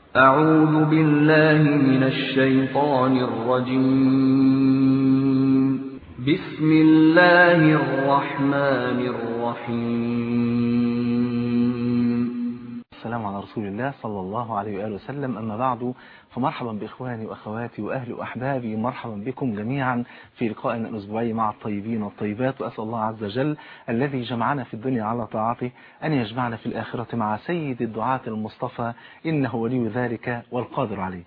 أعوذ بالله من الشيطان الرجيم بسم الله الرحمن الرحيم السلام على رسول الله صلى الله عليه وآله وسلم أما بعد فمرحبا بإخواني وأخواتي وأهلي وأحبابي مرحبا بكم جميعا في لقائنا الأسبوعي مع الطيبين والطيبات وأسأل الله عز وجل الذي جمعنا في الدنيا على طاعته أن يجمعنا في الآخرة مع سيد الدعاة المصطفى إنه ولي ذلك والقادر عليه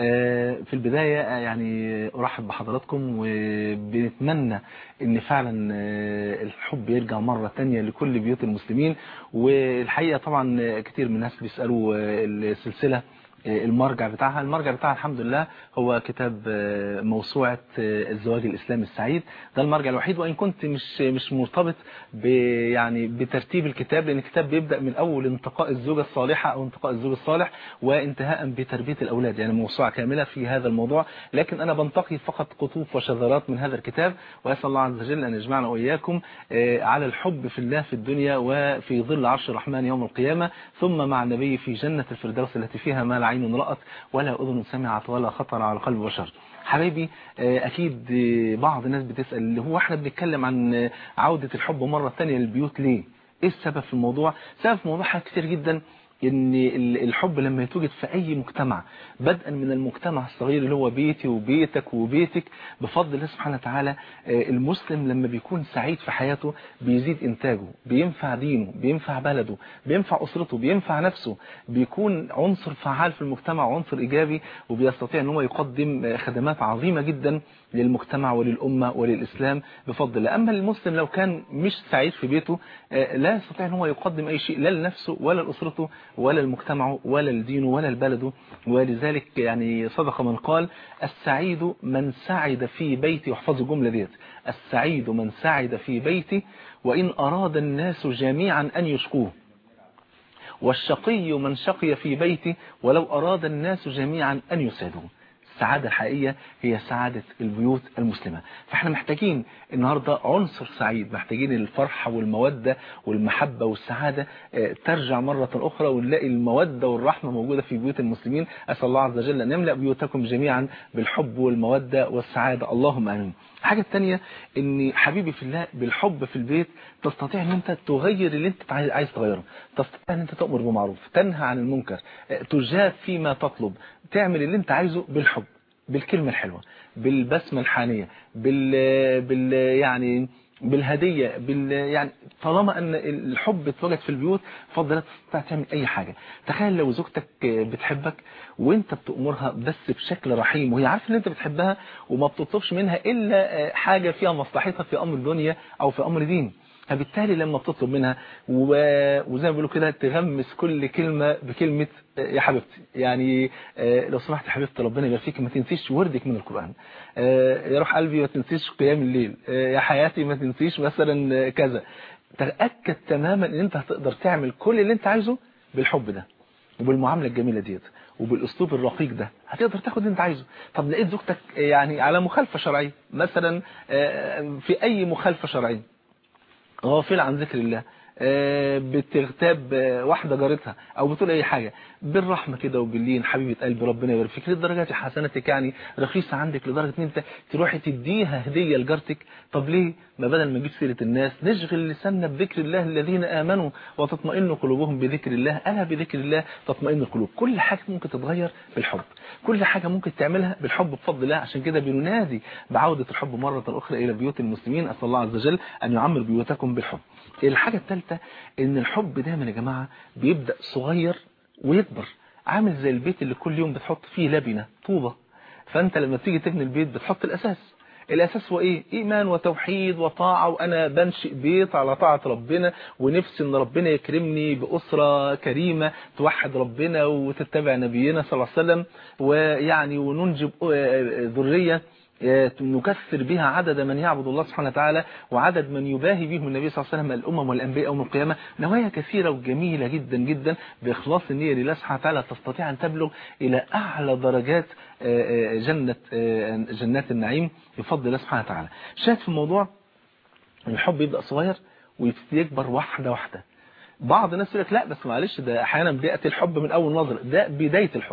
في البداية يعني أرحب بحضراتكم وبنتمنى أن فعلا الحب يرجع مرة تانية لكل بيوت المسلمين والحقيقة طبعا كتير من الناس بيسألوا السلسلة المرجع بتاعها المرجع بتاعها الحمد لله هو كتاب موسوعة الزواج الإسلامي السعيد ده المرجع الوحيد وإن كنت مش مش مرتبط يعني بترتيب الكتاب لأن الكتاب بيبدأ من أول انتقاء الزوجة الصالحة أو انتقاء الزوج الصالح وانتهاء بتربية الأولاد يعني موسوعة كاملة في هذا الموضوع لكن أنا بنتقي فقط قطوف وشذرات من هذا الكتاب وأسأل الله عز وجل أن يجمعنا وإياكم على الحب في الله في الدنيا وفي ظل عرش الرحمن يوم القيامة ثم مع النبي في جنة الفردوس التي فيها ما لا عين رأت ولا أذن سمعت ولا خطر على قلب بشر حبايبي أكيد بعض الناس بتسأل اللي هو احنا بنتكلم عن عودة الحب مرة ثانية للبيوت ليه ايه السبب في الموضوع سبب في الموضوع حاجات كتير جدا ان الحب لما يتوجد في اي مجتمع بدءا من المجتمع الصغير اللي هو بيتي وبيتك وبيتك بفضل الله سبحانه وتعالى المسلم لما بيكون سعيد في حياته بيزيد انتاجه بينفع دينه بينفع بلده بينفع اسرته بينفع نفسه بيكون عنصر فعال في المجتمع وعنصر ايجابي وبيستطيع ان هو يقدم خدمات عظيمة جدا للمجتمع وللأمة وللإسلام بفضل الله أما المسلم لو كان مش سعيد في بيته لا يستطيع أن هو يقدم أي شيء لا لنفسه ولا لأسرته ولا لمجتمعه ولا لدينه ولا لبلده ولذلك يعني صدق من قال السعيد من سعد في بيتي واحفظوا الجملة ديت السعيد من سعد في بيتي وإن أراد الناس جميعا أن يشكوه والشقي من شقي في بيتي ولو أراد الناس جميعا أن يسعدوه السعادة الحقيقية هي سعادة البيوت المسلمة فاحنا محتاجين النهاردة عنصر سعيد محتاجين الفرحة والمودة والمحبة والسعادة ترجع مرة أخرى ونلاقي المودة والرحمة موجودة في بيوت المسلمين أسأل الله عز وجل أن يملأ بيوتكم جميعا بالحب والمودة والسعادة اللهم آمين الحاجة الثانية ان حبيبي في الله بالحب في البيت تستطيع ان انت تغير اللي انت عايز تغيره تستطيع ان انت تأمر بمعروف تنهى عن المنكر تجاب فيما تطلب تعمل اللي انت عايزه بالحب بالكلمة الحلوة بالبسمة الحانية بال, بال... يعني بالهدية بال يعني طالما ان الحب اتوجد في البيوت فضل تستطيع تعمل اي حاجة تخيل لو زوجتك بتحبك وانت بتأمرها بس بشكل رحيم وهي عارفه ان انت بتحبها وما بتطلبش منها الا حاجة فيها مصلحتها في امر دنيا او في امر دين فبالتالي لما بتطلب منها وزي ما بيقولوا كده تغمس كل كلمة بكلمة يا حبيبتي يعني لو سمحت يا حبيبتي ربنا يبارك فيك ما تنسيش وردك من القرآن يا روح قلبي ما تنسيش قيام الليل يا حياتي ما تنسيش مثلا كذا تأكد تماما ان انت هتقدر تعمل كل اللي انت عايزه بالحب ده وبالمعاملة الجميلة ديت وبالاسلوب الرقيق ده هتقدر تاخد اللي انت عايزه طب لقيت زوجتك يعني على مخالفة شرعية مثلا في اي مخالفة شرعية غافل عن ذكر الله بتغتاب واحدة جارتها او بتقول اي حاجة بالرحمة كده وباللين حبيبة قلبي ربنا يبارك فيك لدرجة حسناتك يعني رخيصة عندك لدرجة ان انت تروحي تديها هدية لجارتك طب ليه ما بدل ما نجيب سيرة الناس نشغل لساننا بذكر الله الذين امنوا وتطمئن قلوبهم بذكر الله الا بذكر الله تطمئن القلوب كل حاجة ممكن تتغير بالحب كل حاجة ممكن تعملها بالحب بفضل الله عشان كده بننادي بعودة الحب مرة اخرى الى بيوت المسلمين اسال الله عز وجل ان يعمر بيوتكم بالحب الحاجة الثالثة ان الحب دايما يا جماعة بيبدأ صغير ويكبر عامل زي البيت اللي كل يوم بتحط فيه لبنة طوبة فانت لما تيجي تبني البيت بتحط الاساس الاساس هو ايه ايمان وتوحيد وطاعة وانا بنشئ بيت على طاعة ربنا ونفسي ان ربنا يكرمني باسرة كريمة توحد ربنا وتتبع نبينا صلى الله عليه وسلم ويعني وننجب ذرية نكثر بها عدد من يعبد الله سبحانه وتعالى وعدد من يباهي بهم النبي صلى الله عليه وسلم الأمم والأنبياء يوم القيامة نوايا كثيرة وجميلة جدا جدا بإخلاص النية لله سبحانه وتعالى تستطيع أن تبلغ إلى أعلى درجات جنة جنات النعيم بفضل الله سبحانه وتعالى شاهد في الموضوع الحب يبدأ صغير ويبتدي يكبر واحدة واحدة بعض الناس يقول لك لا بس معلش ده احيانا بياتي الحب من اول نظره ده بدايه الحب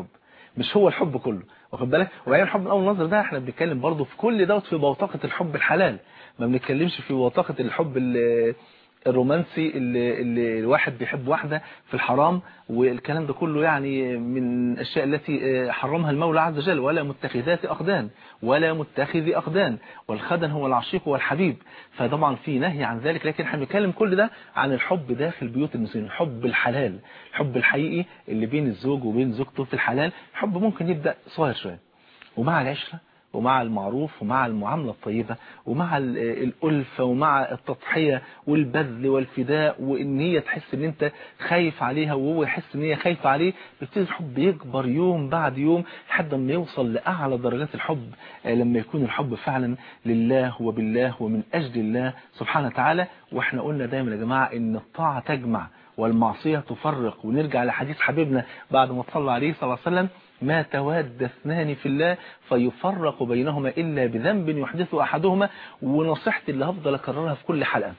مش هو الحب كله واخد بالك وبعدين الحب من اول نظر ده احنا بنتكلم برضه في كل دوت في بوتقه الحب الحلال ما بنتكلمش في بوتقه الحب ال- الرومانسي اللي, اللي الواحد بيحب واحدة في الحرام والكلام ده كله يعني من الأشياء التي حرمها المولى عز وجل ولا متخذات أقدان ولا متخذي أقدان والخدن هو العشيق والحبيب فطبعا في نهي عن ذلك لكن احنا بنتكلم كل ده عن الحب داخل بيوت المسلمين الحب الحلال الحب الحقيقي اللي بين الزوج وبين زوجته في الحلال الحب ممكن يبدأ صغير شوية ومع العشرة ومع المعروف ومع المعاملة الطيبة ومع ال- الألفة ومع التضحية والبذل والفداء وإن هي تحس إن أنت خايف عليها وهو يحس إن هي خايفة عليه بيبتدي الحب يكبر يوم بعد يوم لحد ما يوصل لأعلى درجات الحب آه، لما يكون الحب فعلا لله وبالله ومن أجل الله سبحانه وتعالى وإحنا قلنا دايما يا جماعة إن الطاعة تجمع والمعصية تفرق ونرجع لحديث حبيبنا بعد ما صلى عليه صلى الله عليه وسلم ما تواد اثنان في الله فيفرق بينهما إلا بذنب يحدثه أحدهما ونصيحتي اللي هفضل أكررها في كل حلقة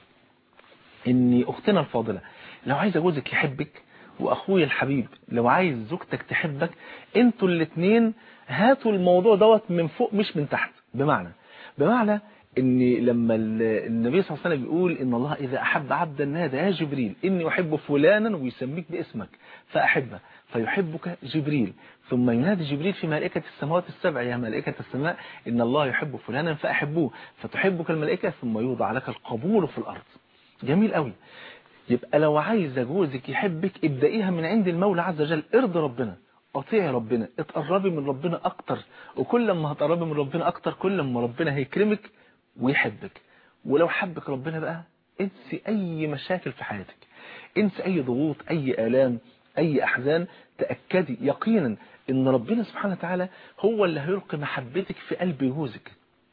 إن أختنا الفاضلة لو عايز جوزك يحبك وأخويا الحبيب لو عايز زوجتك تحبك انتوا الاثنين هاتوا الموضوع دوت من فوق مش من تحت بمعنى بمعنى ان لما ال- النبي صلى الله عليه وسلم بيقول ان الله اذا احب عبدا نادى يا جبريل اني احب فلانا ويسميك باسمك فاحبه فيحبك جبريل ثم ينادي جبريل في ملائكة السماوات السبع يا ملائكة السماء إن الله يحب فلانا فأحبوه فتحبك الملائكة ثم يوضع لك القبول في الأرض جميل قوي يبقى لو عايزة جوزك يحبك ابدأيها من عند المولى عز وجل ارضي ربنا اطيعي ربنا اتقربي من ربنا اكتر وكل ما هتقربي من ربنا اكتر كل ما ربنا هيكرمك ويحبك ولو حبك ربنا بقى انسي اي مشاكل في حياتك انسي اي ضغوط اي الام اي احزان تأكدي يقينا ان ربنا سبحانه وتعالى هو اللي هيلقي محبتك في قلب جوزك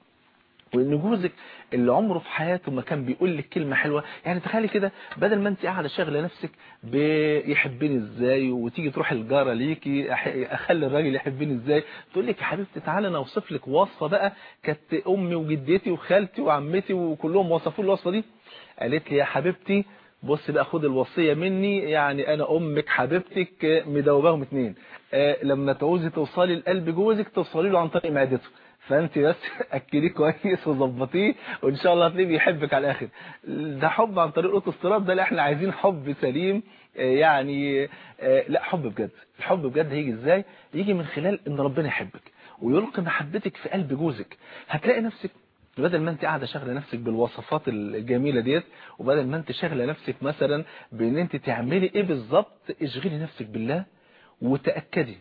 وان جوزك اللي عمره في حياته ما كان بيقول لك كلمه حلوه يعني تخيلي كده بدل ما انت قاعده شاغله نفسك بيحبني ازاي وتيجي تروح الجاره ليكي أح- اخلي الراجل يحبني ازاي تقول لك يا حبيبتي تعالى انا اوصف لك وصفه بقى كانت امي وجدتي وخالتي وعمتي وكلهم وصفوا لي الوصفه دي قالت لي يا حبيبتي بص بقى خد الوصيه مني يعني انا امك حبيبتك مدوباهم اتنين آه، لما تعوزي توصلي لقلب جوزك توصلي له عن طريق معدته فانت بس اكليه كويس وظبطيه وان شاء الله هتلاقيه بيحبك على الاخر ده حب عن طريق الاوتوستراد ده لا احنا عايزين حب سليم آه، يعني آه، لا حب بجد الحب بجد هيجي ازاي يجي من خلال ان ربنا يحبك ويلقي محبتك في قلب جوزك هتلاقي نفسك بدل ما انت قاعده شاغله نفسك بالوصفات الجميله ديت وبدل ما انت شاغله نفسك مثلا بان انت تعملي ايه بالظبط اشغلي نفسك بالله وتاكدي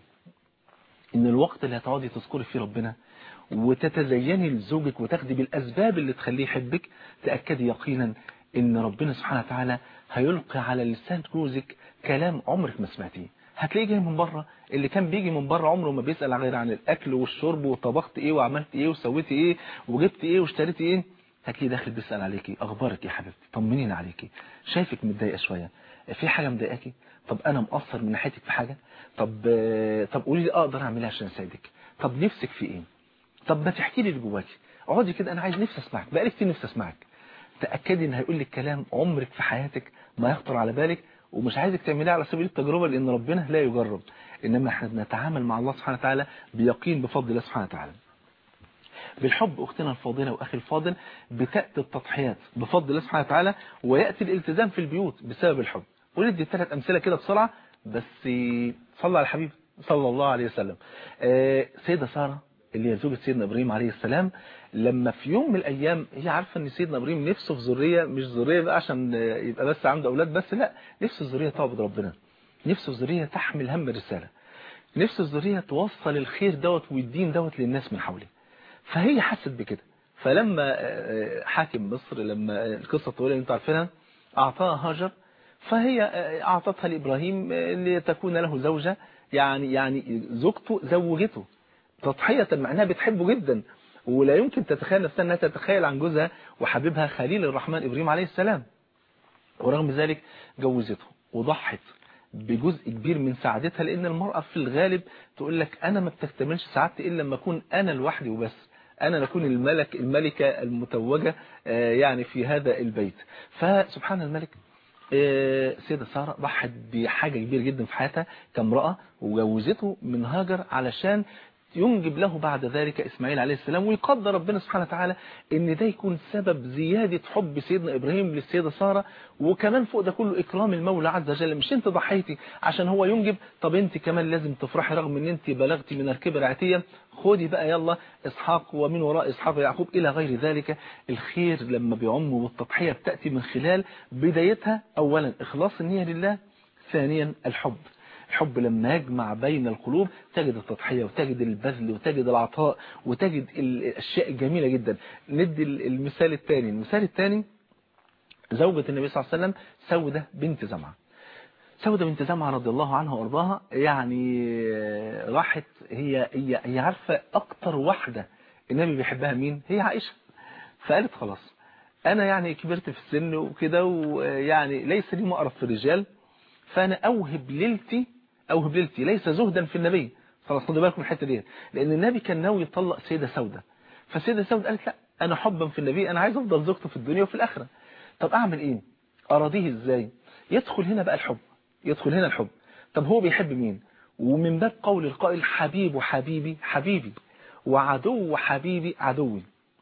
ان الوقت اللي هتقعدي تذكري فيه ربنا وتتزيني لزوجك وتاخدي بالاسباب اللي تخليه يحبك تاكدي يقينا ان ربنا سبحانه وتعالى هيلقي على لسان جوزك كلام عمرك ما سمعتيه هتلاقيه جاي من بره اللي كان بيجي من بره عمره ما بيسال غير عن الاكل والشرب وطبخت ايه وعملت ايه وسويت ايه وجبت ايه واشتريت ايه هتلاقيه داخل بيسال عليكي اخبارك يا حبيبتي طمنيني عليكي شايفك متضايقه شويه في حاجه مضايقاكي طب انا مقصر من ناحيتك في حاجه طب طب قولي لي اقدر اعملها عشان اساعدك طب نفسك في ايه طب ما تحكي لي اللي جواكي اقعدي كده انا عايز نفسي اسمعك بقالي كتير نفسي اسمعك تاكدي ان هيقول لك كلام عمرك في حياتك ما يخطر على بالك ومش عايزك تعمليه على سبيل التجربه لان ربنا لا يجرب انما احنا بنتعامل مع الله سبحانه وتعالى بيقين بفضل الله سبحانه وتعالى بالحب اختنا الفاضله واخي الفاضل بتاتي التضحيات بفضل الله سبحانه وتعالى وياتي الالتزام في البيوت بسبب الحب وندي ثلاث امثله كده بسرعه بس صلى على الحبيب صلى الله عليه وسلم آه، سيده ساره اللي هي زوجة سيدنا إبراهيم عليه السلام لما في يوم من الأيام هي عارفة أن سيدنا إبراهيم نفسه في ذرية مش ذرية بقى عشان يبقى بس عنده أولاد بس لا نفسه في ذرية تعبد ربنا نفسه في ذرية تحمل هم الرسالة نفسه في ذرية توصل الخير دوت والدين دوت للناس من حوله فهي حست بكده فلما آه، حاكم مصر لما القصة الطويلة اللي انتوا عارفينها أعطاها هاجر فهي آه، أعطتها لإبراهيم آه، لتكون له زوجة يعني يعني زوجته زوجته تضحية مع انها بتحبه جدا ولا يمكن تتخيل نفسها انها تتخيل عن جوزها وحبيبها خليل الرحمن ابراهيم عليه السلام ورغم ذلك جوزته وضحت بجزء كبير من سعادتها لان المرأة في الغالب تقول لك انا ما بتكتملش سعادتي الا لما اكون انا لوحدي وبس انا نكون الملك الملكة المتوجة آه، يعني في هذا البيت فسبحان الملك آه، سيدة سارة ضحت بحاجة كبيرة جدا في حياتها كامرأة وجوزته من هاجر علشان ينجب له بعد ذلك إسماعيل عليه السلام ويقدر ربنا سبحانه وتعالى ان ده يكون سبب زيادة حب سيدنا إبراهيم للسيدة سارة وكمان فوق ده كله إكرام المولى عز وجل مش انت ضحيتي عشان هو ينجب طب انت كمان لازم تفرحي رغم ان انت بلغتي من الكبر عتيا خدي بقى يلا إسحاق ومن وراء إسحاق يعقوب إلى غير ذلك الخير لما بيعم والتضحية بتأتي من خلال بدايتها أولا إخلاص النية لله ثانيا الحب الحب لما يجمع بين القلوب تجد التضحية وتجد البذل وتجد العطاء وتجد الأشياء الجميلة جدا ندي المثال الثاني المثال الثاني زوجة النبي صلى الله عليه وسلم سودة بنت زمعة سودة بنت زمعة رضي الله عنها وارضاها يعني راحت هي هي هي عارفة أكتر واحدة النبي بيحبها مين هي عائشة فقالت خلاص أنا يعني كبرت في السن وكده ويعني ليس لي مقرف في الرجال فأنا أوهب ليلتي أوهب ليلتي ليس زهدا في النبي خلاص خدوا بالكم الحتة دي لأن النبي كان ناوي يطلق سيدة سودة فسيدة سودة قالت لا أنا حبا في النبي أنا عايز أفضل زوجته في الدنيا وفي الآخرة طب أعمل إيه أراضيه إزاي يدخل هنا بقى الحب يدخل هنا الحب طب هو بيحب مين ومن باب قول القائل حبيب حبيبي حبيبي وعدو حبيبي عدوي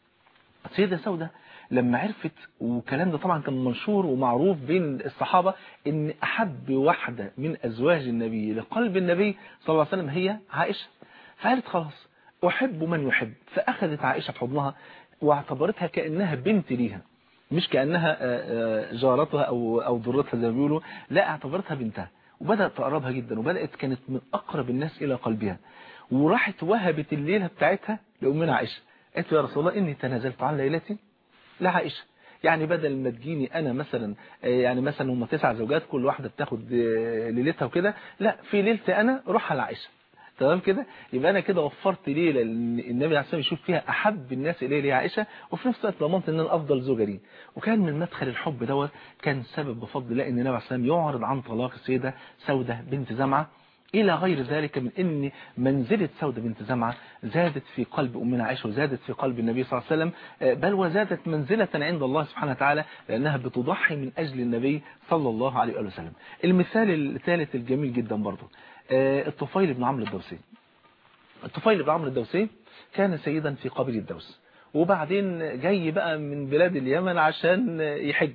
سيدة سودة لما عرفت والكلام ده طبعا كان منشور ومعروف بين الصحابة ان احب واحدة من ازواج النبي لقلب النبي صلى الله عليه وسلم هي عائشة فقالت خلاص احب من يحب فاخذت عائشة في حضنها واعتبرتها كأنها بنت ليها مش كأنها جارتها او او ضرتها زي ما بيقولوا لا اعتبرتها بنتها وبدأت تقربها جدا وبدأت كانت من اقرب الناس الى قلبها وراحت وهبت الليلة بتاعتها لأمنا عائشة قالت يا رسول الله إني تنازلت عن ليلتي لعائشة يعني بدل ما تجيني أنا مثلا يعني مثلا هم تسع زوجات كل واحدة بتاخد ليلتها وكده لا في ليلتي أنا روح على عائشة تمام كده يبقى أنا كده وفرت ليلة النبي عليه الصلاة يشوف فيها أحب الناس إليه لي عائشة وفي نفس الوقت ضمنت إن أنا أفضل زوجة ليه وكان من مدخل الحب دوت كان سبب بفضل الله إن النبي عليه الصلاة يعرض عن طلاق السيدة سودة بنت زمعة إلى غير ذلك من أن منزلة سودة بنت زمعة زادت في قلب أمنا عائشة وزادت في قلب النبي صلى الله عليه وسلم بل وزادت منزلة عند الله سبحانه وتعالى لأنها بتضحي من أجل النبي صلى الله عليه وسلم المثال الثالث الجميل جدا برضه الطفيل بن عمرو الدوسي الطفيل بن عمرو الدوسي كان سيدا في قبيل الدوس وبعدين جاي بقى من بلاد اليمن عشان يحج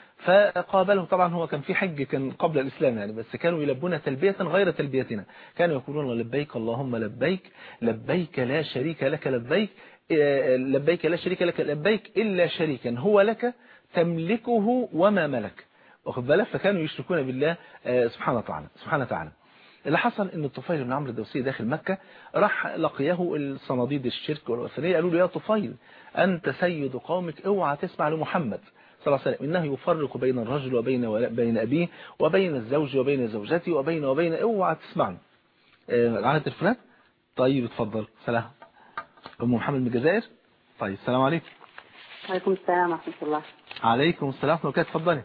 فقابله طبعا هو كان في حج كان قبل الإسلام يعني بس كانوا يلبون تلبية غير تلبيتنا كانوا يقولون لبيك اللهم لبيك لبيك لا شريك لك لبيك لبيك لا شريك لك لبيك إلا شريكا هو لك تملكه وما ملك واخد بالك فكانوا يشركون بالله سبحانه وتعالى سبحانه وتعالى اللي حصل ان الطفيل بن عمرو الدوسي داخل مكة راح لقيه الصناديد الشرك والوثنية قالوا له يا طفيل أنت سيد قومك اوعى تسمع لمحمد صلى الله عليه وسلم إنه يفرق بين الرجل وبين بين أبيه وبين الزوج وبين زوجته وبين وبين اوعى تسمعني على التليفونات طيب اتفضل سلام أم محمد من الجزائر طيب السلام عليكم وعليكم السلام ورحمة الله عليكم السلام ورحمة الله اتفضلي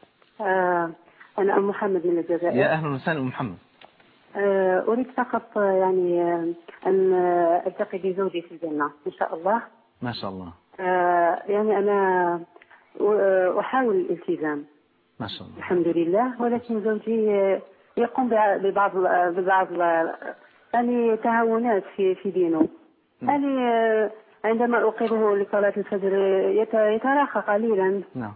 آه أنا أم محمد من الجزائر يا أهلا وسهلا أم محمد آه أريد فقط يعني أن ألتقي بزوجي في الجنة إن شاء الله ما شاء الله آه يعني أنا أحاول الالتزام ما شاء الله الحمد لله ولكن زوجي يقوم ببعض ببعض يعني تهاونات في في دينه يعني عندما أوقظه لصلاة الفجر يتراخى قليلا نعم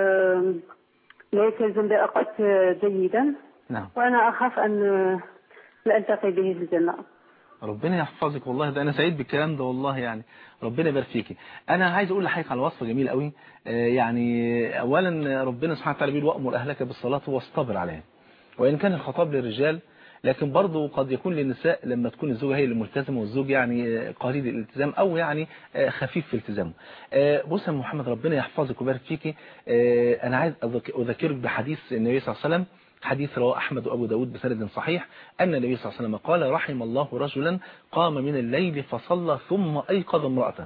لا يلتزم بأوقات جيدا نعم وأنا أخاف أن لا ألتقي به في الجنة ربنا يحفظك والله ده انا سعيد بالكلام ده والله يعني ربنا يبارك فيكي انا عايز اقول لحضرتك على وصفه جميله قوي يعني اولا ربنا سبحانه وتعالى بيقول وامر اهلك بالصلاه واصطبر عليها وان كان الخطاب للرجال لكن برضه قد يكون للنساء لما تكون الزوجه هي اللي ملتزمه والزوج يعني قليل الالتزام او يعني خفيف في التزامه بص يا محمد ربنا يحفظك ويبارك فيكي انا عايز اذكرك بحديث النبي صلى الله عليه وسلم حديث رواه أحمد وأبو داود بسند صحيح أن النبي صلى الله عليه وسلم قال رحم الله رجلا قام من الليل فصلى ثم أيقظ امرأته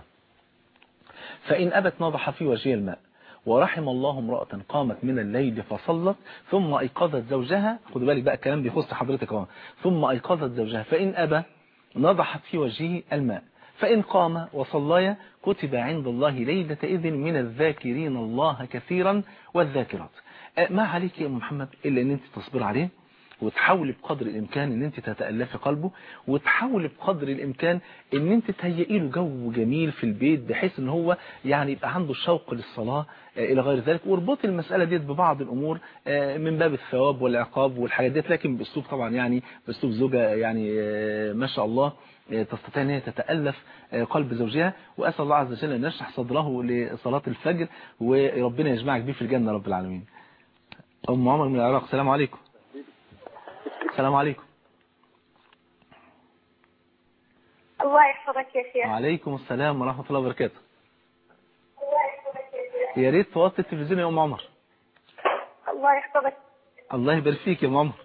فإن أبت نضح في وجهها الماء ورحم الله امرأة قامت من الليل فصلت ثم أيقظت زوجها خد بالك بقى الكلام بيخص حضرتك اهو ثم أيقظت زوجها فإن أبى نضحت في وجهه الماء فإن قام وصليا كتب عند الله ليلة إذن من الذاكرين الله كثيرا والذاكرات آه، ما عليك يا ام محمد الا ان انت تصبر عليه وتحاولي بقدر الامكان ان انت تتالفي قلبه وتحاولي بقدر الامكان ان انت تهيئي له جو جميل في البيت بحيث ان هو يعني يبقى عنده شوق للصلاه آه، الى غير ذلك واربطي المساله ديت ببعض الامور آه، من باب الثواب والعقاب والحاجات ديت لكن باسلوب طبعا يعني باسلوب زوجه يعني آه، ما شاء الله آه، تستطيع ان هي تتالف آه، قلب زوجها واسال الله عز وجل ان يشرح صدره لصلاه الفجر وربنا يجمعك بيه في الجنه رب العالمين ام عمر من العراق السلام عليكم السلام عليكم الله يحفظك يا شيخ وعليكم السلام ورحمه الله وبركاته الله يحفظك يا شيخ يا ريت توطي التلفزيون يا ام عمر الله يحفظك الله يبارك فيك يا ام عمر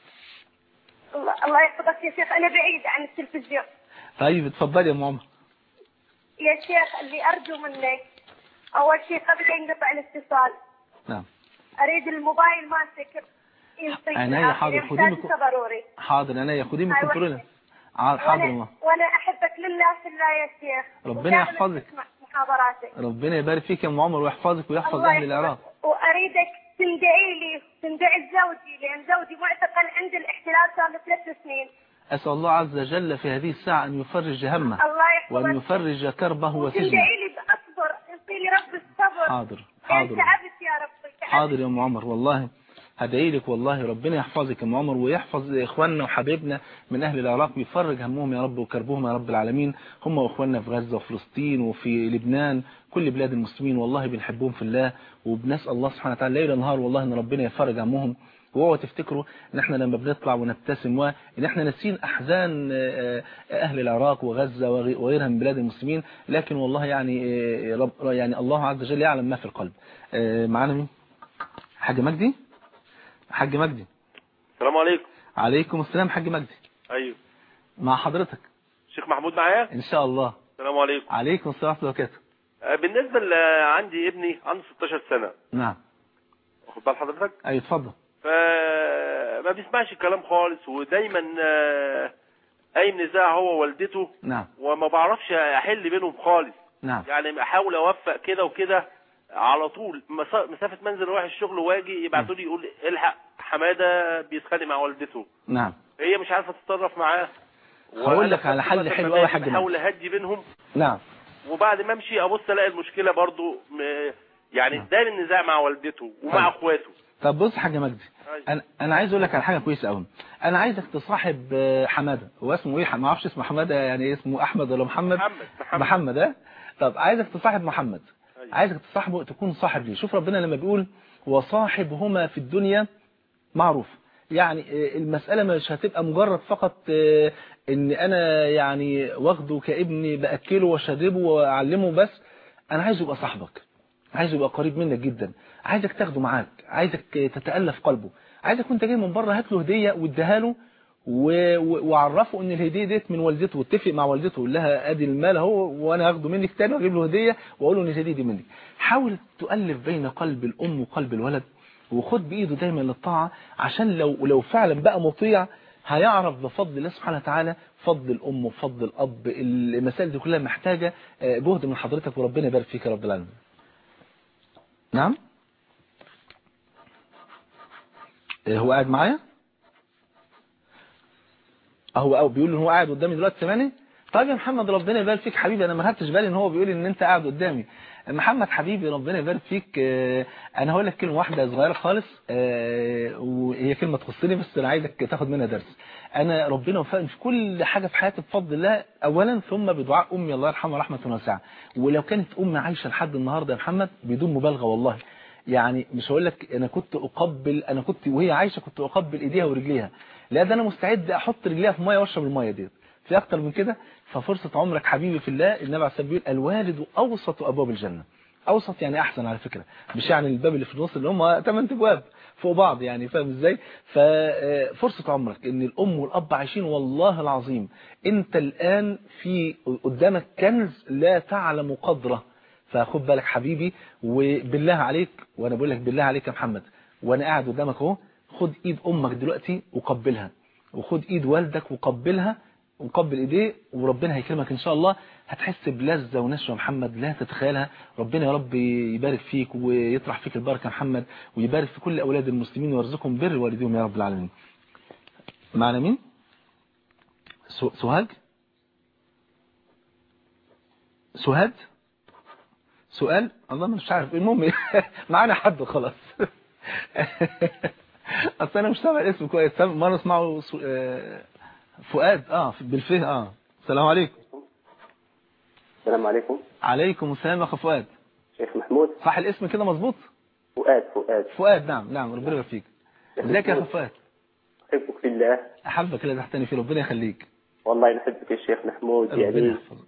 الله الله يحفظك يا شيخ أنا بعيد عن التلفزيون طيب اتفضلي يا ام عمر يا شيخ اللي أرجو منك أول شيء قبل أن ينقطع الاتصال نعم أريد الموبايل مالتك يعطيك عينيا العافية. حاضر، خدي محتاجته منكم- ضروري حاضر انا خدي من أيوة. كنترول ع- حاضر يا وأنا, ماما وأنا أحبك لله في الله يا شيخ ربنا ودائماً يحفظك. أسمع محاضراتك ربنا يبارك فيك يا ام عمر ويحفظك ويحفظ الله اهل العراق يحفظك. وأريدك تندعي لي تندعي لزوجي لأن زوجي معتقل عند الاحتلال صار له ثلاث سنين اسال الله عز وجل في هذه الساعه ان يفرج همه الله يحفظك وان يفرج كربه وسجنه تندعي لي بأصبر انطيني رب الصبر حاضر لأن حاضر تعبت يا ربي تعبت. حاضر يا ام عمر والله هدعي لك والله ربنا يحفظك يا ام عمر ويحفظ اخواننا وحبايبنا من اهل العراق ويفرج همهم يا رب وكربهم يا رب العالمين هم واخواننا في غزه وفلسطين وفي لبنان كل بلاد المسلمين والله بنحبهم في الله وبنسال الله سبحانه وتعالى ليل نهار والله ان ربنا يفرج همهم واوعوا تفتكروا ان احنا لما بنطلع ونبتسم وان احنا ناسين احزان آه، آه، اهل العراق وغزه وغي- وغيرها من بلاد المسلمين لكن والله يعني آه، رب يعني الله عز وجل يعلم ما في القلب آه، معانا مين حاج مجدي حاج مجدي السلام عليكم عليكم السلام حاج مجدي ايوه مع حضرتك شيخ محمود معايا ان شاء الله السلام عليكم عليكم السلام ورحمه الله وبركاته آه، بالنسبه ل عندي ابني عنده 16 سنه نعم واخد بال حضرتك ايوه اتفضل فما بيسمعش الكلام خالص ودايما آه، قايم نزاع هو ووالدته نعم وما بعرفش احل بينهم خالص نعم يعني احاول اوفق كده وكده على طول مس- مسافه منزل رايح الشغل واجي يبعتوا لي يقول الحق حماده بيتخانق مع والدته نعم هي مش عارفه تتصرف معاه هقول لك على حل حلو قوي يا حاج مجدي. بحاول اهدي بينهم نعم وبعد ما امشي ابص الاقي المشكله برضو م- يعني دايما النزاع مع والدته ومع طيب. اخواته طب بص حاج مجدي أيوة. انا انا عايز اقول لك على حاجه كويسه قوي انا عايزك تصاحب آه، حماده هو اسمه ايه ما اعرفش اسمه حماده يعني اسمه احمد ولا محمد محمد محمد, محمد ها طب عايزك تصاحب محمد أيوة. عايزك تصاحبه تكون صاحب ليه شوف ربنا لما بيقول وصاحبهما في الدنيا معروف يعني آه، المسألة مش هتبقى مجرد فقط آه، ان انا يعني واخده كابني باكله واشربه واعلمه بس انا عايزه يبقى صاحبك عايزه يبقى قريب منك جدا عايزك تاخده معاك عايزك آه، تتألف قلبه عايزك وانت جاي من بره هات له هديه واديها له و- و- وعرفه ان الهديه ديت من والدته واتفق مع والدته قول لها ادي المال اهو وانا هاخده منك تاني واجيب له هديه واقول له ان الهديه دي منك حاول تؤلف بين قلب الام وقلب الولد وخد بايده دايما للطاعه عشان لو لو فعلا بقى مطيع هيعرف بفضل الله سبحانه وتعالى فضل الام وفضل الاب المسائل دي كلها محتاجه آه، جهد من حضرتك وربنا يبارك فيك يا رب العالمين نعم آه، هو قاعد معايا هو أو بيقول ان هو قاعد قدامي دلوقتي سامعني طيب يا محمد ربنا يبارك فيك حبيبي انا ما خدتش بالي ان هو بيقول ان انت قاعد قدامي محمد حبيبي ربنا يبارك فيك آه، انا هقول لك كلمه واحده صغيره خالص آه، وهي كلمه تخصني بس انا عايزك تاخد منها درس انا ربنا وفقني في كل حاجه في حياتي بفضل الله اولا ثم بدعاء امي الله يرحمها رحمه واسعه ولو كانت امي عايشه لحد النهارده يا محمد بدون مبالغه والله يعني مش هقول لك انا كنت اقبل انا كنت وهي عايشه كنت اقبل ايديها ورجليها لا ده انا مستعد احط رجليها في ميه واشرب الميه ديت في اكتر من كده ففرصه عمرك حبيبي في الله النبي عليه الصلاه والسلام بيقول الوالد اوسط ابواب الجنه اوسط يعني احسن على فكره مش يعني الباب اللي في النص اللي هم 8 ابواب فوق بعض يعني فاهم ازاي ففرصه عمرك ان الام والاب عايشين والله العظيم انت الان في قدامك كنز لا تعلم قدره فخد بالك حبيبي وبالله عليك وانا بقول لك بالله عليك يا محمد وانا قاعد قدامك اهو خد ايد امك دلوقتي وقبلها وخد ايد والدك وقبلها ونقبل ايديه وربنا هيكرمك ان شاء الله هتحس بلذة ونشوة يا محمد لا تتخيلها ربنا يا رب يبارك فيك ويطرح فيك البركة يا محمد ويبارك في كل اولاد المسلمين ويرزقهم بر والديهم يا رب العالمين معنا مين سو- سوهاج سوهاد سؤال الله مش عارف المهم معانا حد خلاص اصل انا مش سامع الاسم كويس سامع- مره اسمعه سو- آه، فؤاد اه بالفه اه السلام عليكم السلام عليكم عليكم السلام يا اخ فؤاد شيخ محمود صح الاسم كده مظبوط فؤاد فؤاد فؤاد نعم نعم ربنا يبارك فيك ازيك يا اخ فؤاد أحبك في الله احبك كده تحتني فيه ربنا يخليك والله نحبك يا شيخ محمود ربنا يعني يحفظك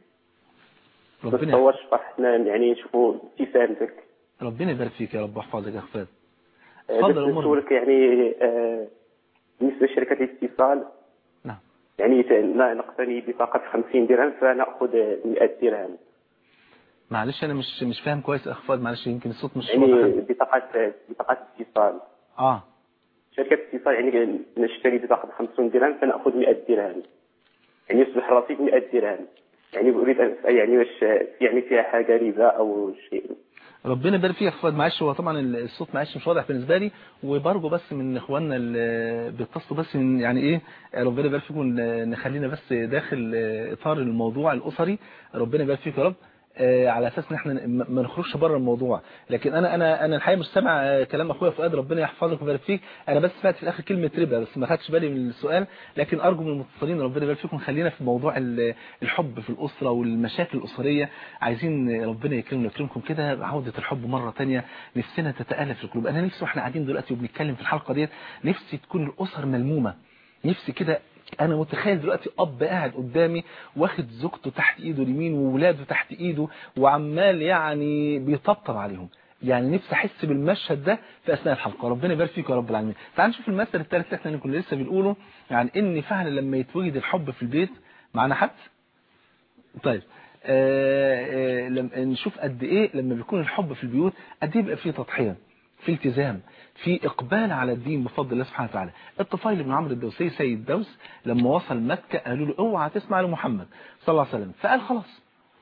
ما ربنا تتصورش فرحتنا يعني نشوفوا ابتسامتك ربنا يبارك فيك يا رب واحفظك يا اخ فؤاد آه، اتفضل بس أمورنا. نسولك يعني آه، بالنسبة لشركة الاتصال نعم يعني ت- ن- نقتني بطاقة 50 درهم فنأخذ 100 درهم معلش انا مش مش فاهم كويس يا اخ فؤاد معلش يمكن الصوت مش واضح يعني بطاقة بطاقة اتصال اه شركة اتصال يعني نشتري بطاقة 50 درهم فنأخذ 100 درهم يعني يصبح الرصيد 100 درهم يعني أريد أن أسأل يعني واش يعني فيها حاجة ربا أو شيء ربنا يبارك فيك يا اخوات معلش هو طبعا الصوت معلش مش واضح بالنسبه لي وبرجو بس من اخواننا اللي بيتصلوا بس من يعني ايه ربنا يبارك فيكم نخلينا بس داخل اطار الموضوع الاسري ربنا يبارك فيك يا رب آه، على اساس ان احنا ما ما نخرجش بره الموضوع لكن انا انا انا الحقيقه مش سامع آه، كلام اخويا فؤاد ربنا يحفظك ويبارك فيك انا بس سمعت في الاخر كلمه ربا بس ما خدتش بالي من السؤال لكن ارجو من المتصلين ربنا يبارك فيكم خلينا في موضوع ال- الحب في الاسره والمشاكل الاسريه عايزين ربنا يكرمنا ويكرمكم كده عوده الحب مره تانية نفسنا تتالف القلوب انا نفسي واحنا قاعدين دلوقتي وبنتكلم في الحلقه ديت نفسي تكون الاسر ملمومه نفسي كده انا متخيل دلوقتي اب قاعد قدامي واخد زوجته تحت ايده اليمين وولاده تحت ايده وعمال يعني بيطبطب عليهم يعني نفسي احس بالمشهد ده في اثناء الحلقه ربنا يبارك فيك يا رب العالمين تعال نشوف المثل الثالث اللي احنا كنا لسه بنقوله يعني ان فعلا لما يتوجد الحب في البيت معانا حد طيب آه آه لما نشوف قد ايه لما بيكون الحب في البيوت قد ايه بيبقى فيه تضحيه في التزام في اقبال على الدين بفضل الله سبحانه وتعالى الطفيل بن عمرو الدوسي سيد دوس لما وصل مكة قالوا له اوعى تسمع لمحمد صلى الله عليه وسلم فقال خلاص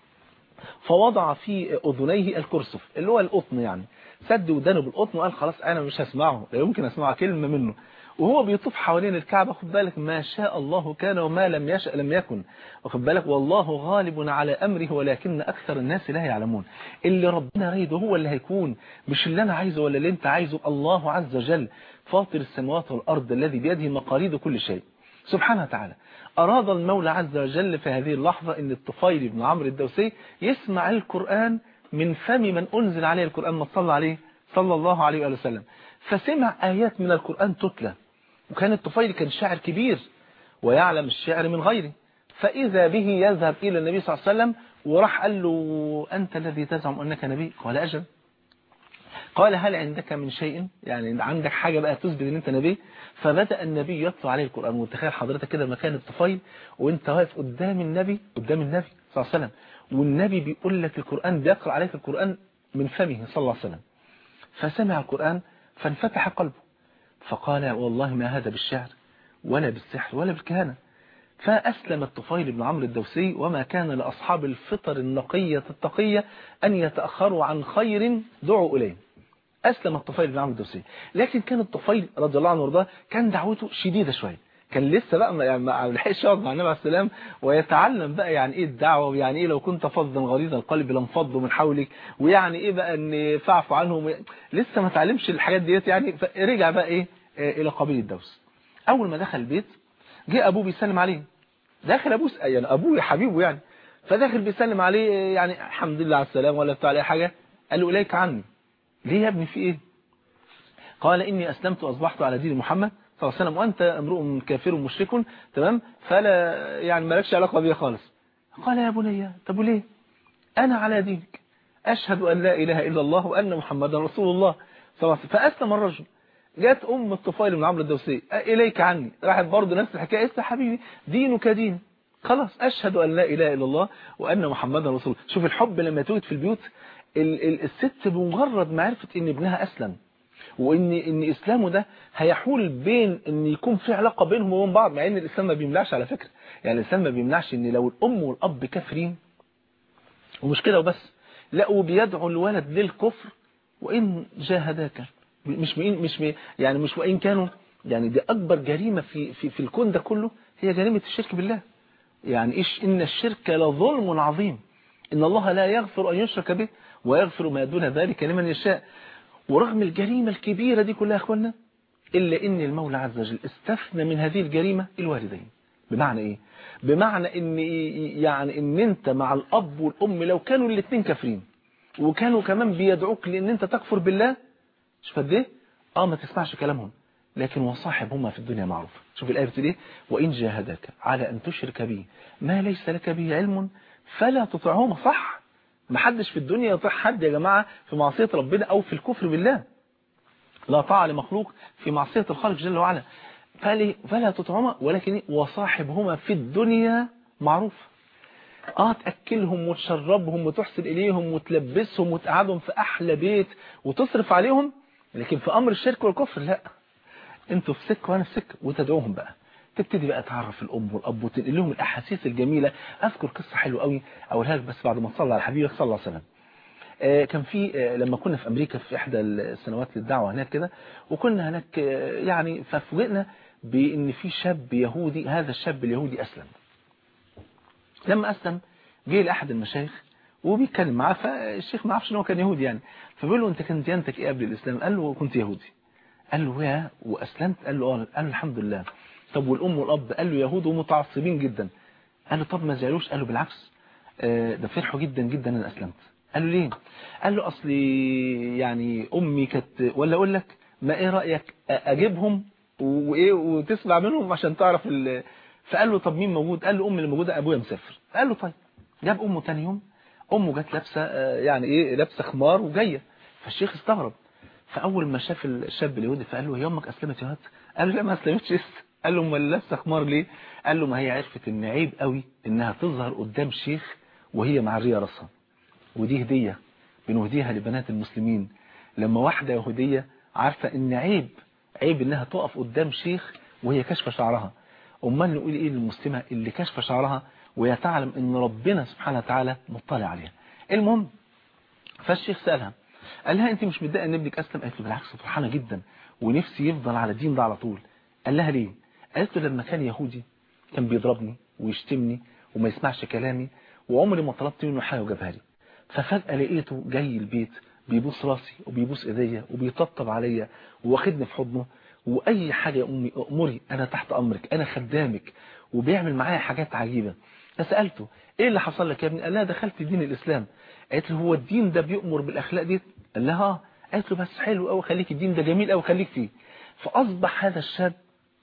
فوضع في اذنيه الكرسف اللي هو القطن يعني سد ودانه بالقطن وقال خلاص انا مش هسمعه لا يمكن اسمع كلمة منه وهو بيطوف حوالين الكعبة خد بالك ما شاء الله كان وما لم يشأ لم يكن واخد بالك والله غالب على أمره ولكن أكثر الناس لا يعلمون اللي ربنا رايده هو اللي هيكون مش اللي أنا عايزه ولا اللي أنت عايزه الله عز وجل فاطر السماوات والأرض الذي بيده مقاليد كل شيء سبحانه وتعالى أراد المولى عز وجل في هذه اللحظة أن الطفيل بن عمرو الدوسي يسمع القرآن من فم من أنزل عليه القرآن ما صلى عليه صلى الله عليه وآله وسلم فسمع آيات من القرآن تتلى وكان الطفيل كان شاعر كبير ويعلم الشعر من غيره فإذا به يذهب إلى النبي صلى الله عليه وسلم وراح قال له أنت الذي تزعم أنك نبي قال أجل قال هل عندك من شيء يعني عندك حاجة بقى تثبت ان انت نبي فبدأ النبي يتلو عليه القرآن وتخيل حضرتك كده مكان الطفيل وانت واقف قدام النبي قدام النبي صلى الله عليه وسلم والنبي بيقول لك القرآن بيقرأ عليك القرآن من فمه صلى الله عليه وسلم فسمع القرآن فانفتح قلبه فقال والله ما هذا بالشعر ولا بالسحر ولا بالكهانة فأسلم الطفيل بن عمرو الدوسي وما كان لأصحاب الفطر النقية التقية أن يتأخروا عن خير دعوا إليه أسلم الطفيل بن عمرو الدوسي لكن كان الطفيل رضي الله عنه وارضاه كان دعوته شديدة شوية كان لسه بقى ما- يعني ما لحقش يقعد مع النبي عليه السلام ويتعلم بقى يعني ايه الدعوه ويعني ايه لو كنت فظا غليظ القلب لانفضوا من حولك ويعني ايه بقى ان فاعفوا عنهم لسه ما اتعلمش الحاجات ديت يعني فرجع بقى ايه آه، الى قبيله دوس اول ما دخل البيت جه ابوه بيسلم عليه داخل ابوه يعني ابوه حبيبه يعني فداخل بيسلم عليه يعني الحمد لله على السلامه ولا بتاع عليه حاجه قال له اليك عني ليه يا ابني في ايه قال إني أسلمت وأصبحت على دين محمد صلى الله عليه وسلم وأنت امرؤ كافر مشرك تمام فلا يعني مالكش علاقة بي خالص قال يا بني طب وليه أنا على دينك أشهد أن لا إله إلا الله وأن محمدا رسول الله صلى الله عليه وسلم فأسلم الرجل جاءت أم الطفيل بن عمرو الدوسي إليك عني راحت برضه نفس الحكاية يا حبيبي دينك دين خلاص أشهد أن لا إله إلا الله وأن محمدا رسول الله شوف الحب لما يتوجد في البيوت ال- ال- الست بمجرد ما عرفت ان ابنها اسلم وان ان اسلامه ده هيحول بين ان يكون في علاقه بينهم وبين بعض مع ان الاسلام ما بيمنعش على فكره يعني الإسلام ما بيمنعش ان لو الأم والأب كافرين ومش كده وبس لا وبيدعو الولد للكفر وإن جاهداك مش مين مش مين يعني مش وإن كانوا يعني دي أكبر جريمة في في في الكون ده كله هي جريمة الشرك بالله يعني إيش إن الشرك لظلم عظيم إن الله لا يغفر أن يشرك به ويغفر ما دون ذلك لمن يشاء ورغم الجريمة الكبيرة دي كلها يا أخوانا إلا إن المولى عز وجل استثنى من هذه الجريمة الوالدين بمعنى إيه بمعنى إن يعني إن أنت مع الأب والأم لو كانوا الاثنين كافرين وكانوا كمان بيدعوك لأن أنت تكفر بالله شوف قد إيه آه ما تسمعش كلامهم لكن وصاحبهما في الدنيا معروف شوف الآية بتقول إيه وإن جاهداك على أن تشرك بي ما ليس لك به علم فلا تطعهما صح ما حدش في الدنيا يطيع حد يا جماعة في معصية ربنا أو في الكفر بالله لا طاعة لمخلوق في معصية الخالق جل وعلا فلي فلا تطعهما ولكن وصاحبهما في الدنيا معروف اه تأكلهم وتشربهم وتحسن إليهم وتلبسهم وتقعدهم في أحلى بيت وتصرف عليهم لكن في أمر الشرك والكفر لا انتوا في سكة وانا في سكة وتدعوهم بقى تبتدي بقى تعرف الأم والأب وتنقل لهم الأحاسيس الجميلة أذكر قصة حلوة قوي أقولها لك بس بعد ما تصلى على حبيبك صلى الله عليه وسلم آه كان في آه لما كنا في أمريكا في إحدى السنوات للدعوة هناك كده وكنا هناك آه يعني ففوجئنا بأن في شاب يهودي هذا الشاب اليهودي أسلم لما أسلم جه لأحد المشايخ وبيتكلم معاه فالشيخ ما عرفش ان هو كان يهودي يعني فبيقول له انت كنت ديانتك ايه قبل الاسلام قال له كنت يهودي قال له يا واسلمت قال له اه قال له الحمد لله طب والام والاب قال له يهود ومتعصبين جدا قال له طب ما زعلوش قال له بالعكس ده فرحوا جدا جدا انا اسلمت قال له ليه قال له اصلي يعني امي كانت ولا اقول لك ما ايه رايك اجيبهم وايه وتسمع منهم عشان تعرف ال... فقال له طب مين موجود قال له امي اللي موجوده ابويا مسافر قال له طيب جاب امه ثاني يوم امه جت لابسه يعني ايه لابسه خمار وجايه فالشيخ استغرب فاول ما شاف الشاب اليهودي فقال له هي امك اسلمت يا واد قال له لا ما اسلمتش لسه قال له امال لابسه خمار ليه قال له ما هي عرفت ان عيب قوي انها تظهر قدام شيخ وهي معريه راسها ودي هديه بنهديها لبنات المسلمين لما واحده يهوديه عارفه ان عيب عيب انها تقف قدام شيخ وهي كاشفه شعرها امال نقول ايه للمسلمه اللي كاشفه شعرها وهي تعلم ان ربنا سبحانه وتعالى مطلع عليها المهم فالشيخ سألها قال لها انت مش متضايقه ان ابنك اسلم قالت له بالعكس فرحانه جدا ونفسي يفضل على الدين ده على طول قال لها ليه قالت له لما كان يهودي كان بيضربني ويشتمني وما يسمعش كلامي وعمري ما طلبت منه حاجه وجابها لي ففجاه لقيته جاي البيت بيبوس راسي وبيبوس ايديا وبيطبطب عليا واخدني في حضنه واي حاجه يا امي امري انا تحت امرك انا خدامك وبيعمل معايا حاجات عجيبه فسالته ايه اللي حصل لك يا ابني قال لها دخلت دين الاسلام قالت له هو الدين ده بيأمر بالاخلاق دي قال لها اه قالت له بس حلو قوي خليك الدين ده جميل قوي خليك فيه فاصبح هذا الشاب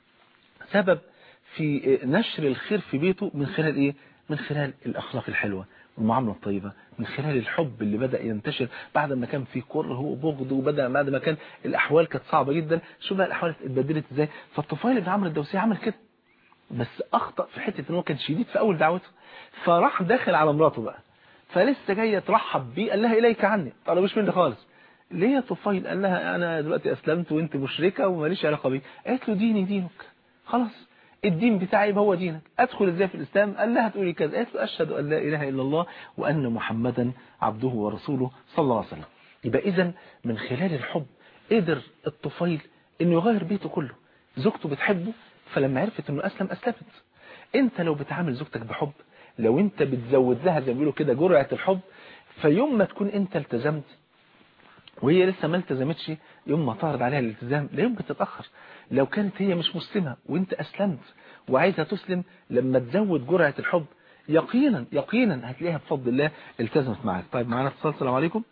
سبب في نشر الخير في بيته من خلال ايه من خلال الاخلاق الحلوه والمعامله الطيبه من خلال الحب اللي بدا ينتشر بعد ما كان في كره وبغض وبدا بعد ما كان الاحوال كانت صعبه جدا شوف بقى الاحوال اتبدلت ازاي فالطفيل بن عمرو الدوسي عمل كده بس اخطا في حته ان هو كان شديد في اول دعوته فراح داخل على مراته بقى فلسه جايه ترحب بيه قال لها اليك عني طلبوش مني خالص ليه يا طفيل قال لها انا دلوقتي اسلمت وانت مشركه وماليش علاقه بيك قالت له ديني دينك خلاص الدين بتاعي هو دينك ادخل ازاي في الاسلام قال لها تقولي كذا قالت له اشهد ان لا اله الا الله وان محمدا عبده ورسوله صلى الله عليه وسلم يبقى اذا من خلال الحب قدر الطفيل انه يغير بيته كله زوجته بتحبه فلما عرفت انه اسلم اسلمت انت لو بتعامل زوجتك بحب لو انت بتزود لها زي ما بيقولوا كده جرعه الحب فيوم ما تكون انت التزمت وهي لسه ما التزمتش يوم ما تعرض عليها الالتزام لا يمكن تتاخر لو كانت هي مش مسلمه وانت اسلمت وعايزه تسلم لما تزود جرعه الحب يقينا يقينا هتلاقيها بفضل الله التزمت معاك طيب معانا اتصال السلام عليكم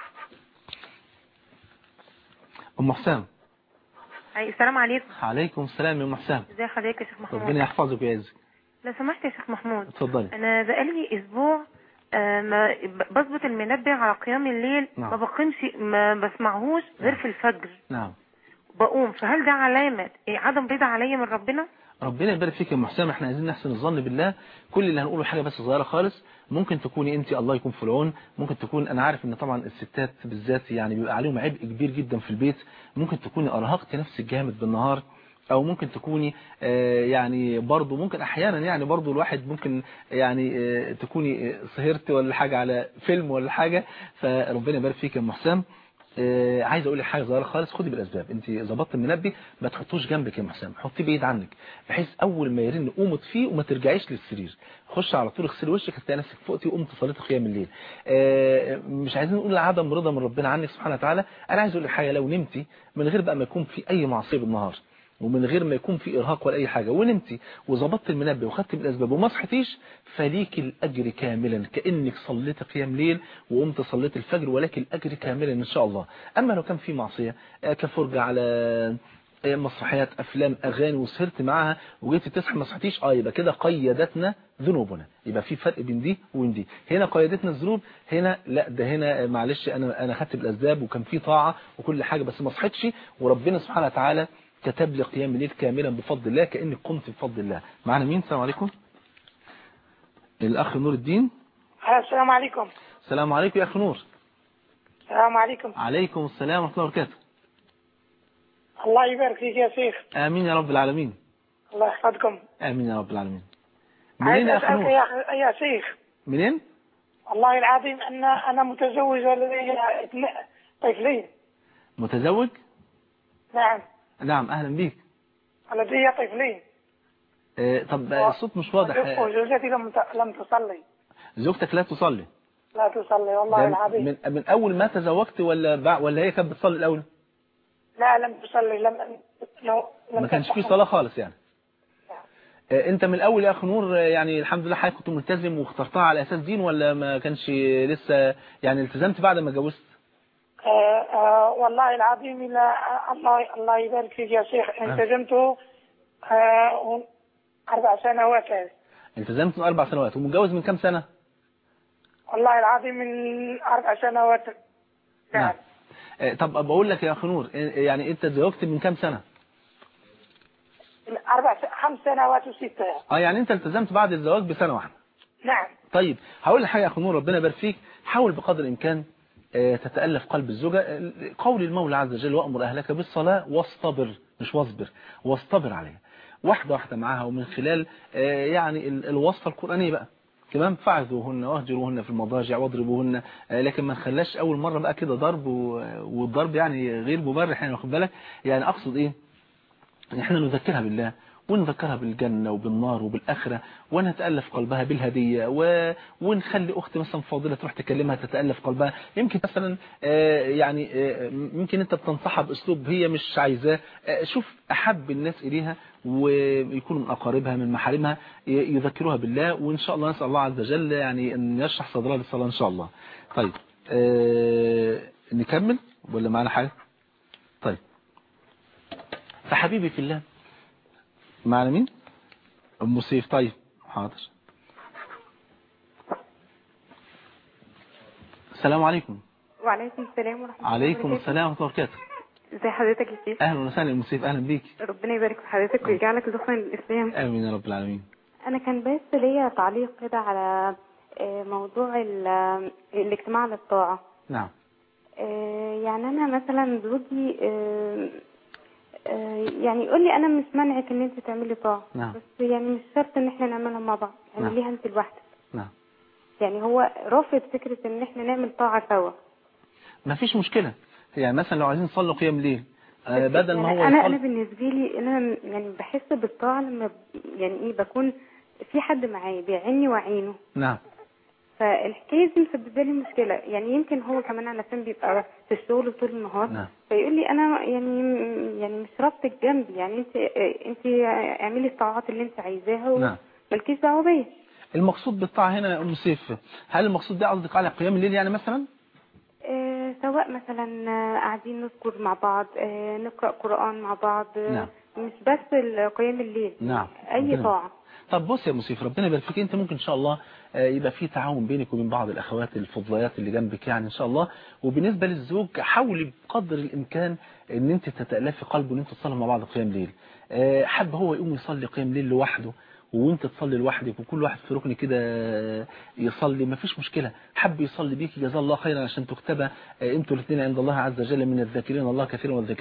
ام حسام أي السلام عليكم عليكم السلام يا ام حسام ازي حضرتك يا شيخ محمود ربنا يحفظك ويعزك لو سمحت يا شيخ محمود اتفضلي انا بقالي اسبوع آه، ما ب- بظبط المنبه على قيام الليل نعم. ما بقيمش ما بسمعهوش غير في الفجر نعم بقوم فهل ده علامة إيه، عدم رضا عليا من ربنا ربنا يبارك فيك يا ام حسام احنا عايزين نحسن الظن بالله كل اللي هنقوله حاجه بس صغيره خالص ممكن تكوني انت الله يكون في العون ممكن تكون انا عارف ان طبعا الستات بالذات يعني بيبقى عليهم عبء كبير جدا في البيت ممكن تكوني ارهقتي نفسك جامد بالنهار او ممكن تكوني آه، يعني برضو ممكن احيانا يعني برضو الواحد ممكن يعني آه، تكوني آه، سهرت ولا حاجة على فيلم ولا حاجة فربنا يبارك فيك يا ام حسام آه، عايز اقول لك حاجه صغيره خالص خدي بالاسباب انت ظبطت المنبه ما تحطوش جنبك يا ام حسام حطيه بعيد عنك بحيث اول ما يرن قومي فيه وما ترجعيش للسرير خش على طول اغسلي وشك هتلاقي نفسك فوقتي وقمت صليت قيام الليل آه، مش عايزين نقول عدم رضا من ربنا عنك سبحانه وتعالى انا عايز اقول لك حاجه لو نمتي من غير بقى ما يكون في اي معصيه بالنهار ومن غير ما يكون في ارهاق ولا اي حاجه ونمتي وظبطت المنبه وخدت بالاسباب وما صحيتيش فليك الاجر كاملا كانك صليت قيام ليل وقمت صليت الفجر ولك الاجر كاملا ان شاء الله اما لو كان في معصيه آه، كفرجه على آه، مسرحيات افلام اغاني وسهرت معاها وجيت تصحى ما صحيتيش اه يبقى كده قيدتنا ذنوبنا يبقى في فرق بين دي وبين دي هنا قيدتنا الذنوب هنا لا ده هنا آه، معلش انا انا خدت بالاسباب وكان في طاعه وكل حاجه بس ما صحيتش وربنا سبحانه وتعالى كتب لي قيام الليل كاملا بفضل الله كانك قمت بفضل الله معنا مين السلام عليكم الاخ نور الدين السلام عليكم السلام عليكم يا اخ نور السلام عليكم عليكم السلام ورحمه الله وبركاته الله يبارك فيك يا شيخ امين يا رب العالمين الله يحفظكم امين يا رب العالمين عايز منين يا اخ أسألك نور يا, يا شيخ منين والله العظيم أن أنا متزوج ولدي اثنين طفلين متزوج نعم نعم اهلا بيك ولدي طفلين آه، طب آه، الصوت مش واضح آه، وزوجتي لم ت- لم تصلي زوجتك لا تصلي لا تصلي والله ده العظيم من من اول ما تزوجت ولا بع- ولا هي كانت بتصلي الاول لا لم تصلي لم لو لم ما كانش في تسمح. صلاة خالص يعني آه، انت من الاول يا اخ نور آه، يعني الحمد لله حضرتك كنت ملتزم واخترتها على اساس دين ولا ما كانش لسه يعني التزمت بعد ما اتجوزت آه آه والله العظيم لا الله الله يبارك فيك يا شيخ التزمت آه أربع سنوات التزمت من اربع سنوات ومتجوز من كام سنة والله العظيم من أربع سنوات نعم آه، طب بقول لك يا اخ نور آه، يعني انت اتزوجت من كام سنة أربع س- خمس سنوات وستة اه يعني انت التزمت بعد الزواج بسنة واحدة نعم طيب هقول لك حاجه يا اخو نور ربنا يبارك فيك حاول بقدر الامكان آه، تتالف قلب الزوجه آه، قول المولى عز وجل وامر اهلك بالصلاه واصطبر مش واصبر واصطبر عليها واحده واحده معاها ومن خلال آه، يعني ال- الوصفه القرانيه بقى كمان فعذوهن واهجروهن في المضاجع واضربوهن آه، لكن ما نخلاش اول مره بقى كده ضرب و- والضرب يعني غير مبرح يعني واخد بالك يعني اقصد ايه احنا نذكرها بالله ونذكرها بالجنة وبالنار وبالآخرة ونتألف قلبها بالهدية و... ونخلي أخت مثلا فاضلة تروح تكلمها تتألف قلبها يمكن مثلا آه، يعني آه، يمكن أنت بتنصحها بأسلوب هي مش عايزاه آه، شوف أحب الناس إليها ويكونوا من أقاربها من محارمها ي- يذكروها بالله وإن شاء الله نسأل الله عز وجل يعني أن يشرح صدرها للصلاة إن شاء الله طيب آه، نكمل ولا معنا حاجة طيب فحبيبي في الله معنا مين ام سيف طيب حاضر السلام عليكم وعليكم السلام ورحمة الله عليكم وبركاته. السلام ورحمه الله وبركاته ازي حضرتك يا شيخ اهلا وسهلا ام سيف اهلا بيك ربنا يبارك في حضرتك ويجعلك ذخرا للإسلام امين يا رب العالمين أنا كان بس ليا تعليق كده على آه، موضوع ال- الاجتماع للطاعة نعم آه، يعني أنا مثلا زوجي آه، آه، يعني يقول لي أنا مش منعك إن أنت تعملي طاعة نعم. بس يعني مش شرط إن إحنا نعملها مع بعض نعم. اعمليها أنت لوحدك نعم يعني هو رافض فكرة إن إحنا نعمل طاعة سوا ما فيش مشكله يعني مثلا لو عايزين نصلي قيام ليل آه، بدل ما يعني هو انا انا يصلي بالنسبه لي انا يعني بحس بالطاعه لما ب- يعني ايه بكون في حد معايا بيعني واعينه نعم فالحكايه دي مسببه لي مشكله يعني يمكن هو كمان علشان بيبقى في الشغل طول النهار نعم. فيقول لي انا يعني يعني مش رابطك جنبي يعني انت انت اعملي الطاعات اللي انت عايزاها نعم. ومالكيش دعوه بيا المقصود بالطاعه هنا يا ام سيف هل المقصود ده قصدك على قيام الليل يعني مثلا آه، سواء مثلا آه، قاعدين نذكر مع بعض آه، نقرا قران مع بعض آه، نعم. مش بس ال- قيام الليل نعم. اي ربنا- طاعه طب بص يا مسيف ربنا يبارك فيك انت ممكن ان شاء الله آه، يبقى في تعاون بينك وبين بعض الاخوات الفضليات اللي جنبك يعني ان شاء الله وبالنسبه للزوج حاولي بقدر الامكان ان انت تتالفي قلبه ان انتوا تصلوا مع بعض قيام ليل آه، حب هو يقوم يصلي قيام ليل لوحده وانت تصلي لوحدك وكل واحد في ركن كده يصلي ما فيش مشكلة حب يصلي بيك جزاه الله خيرا عشان تكتب آه، انتوا الاثنين عند الله عز وجل من الذاكرين الله كثيرا والذاكرات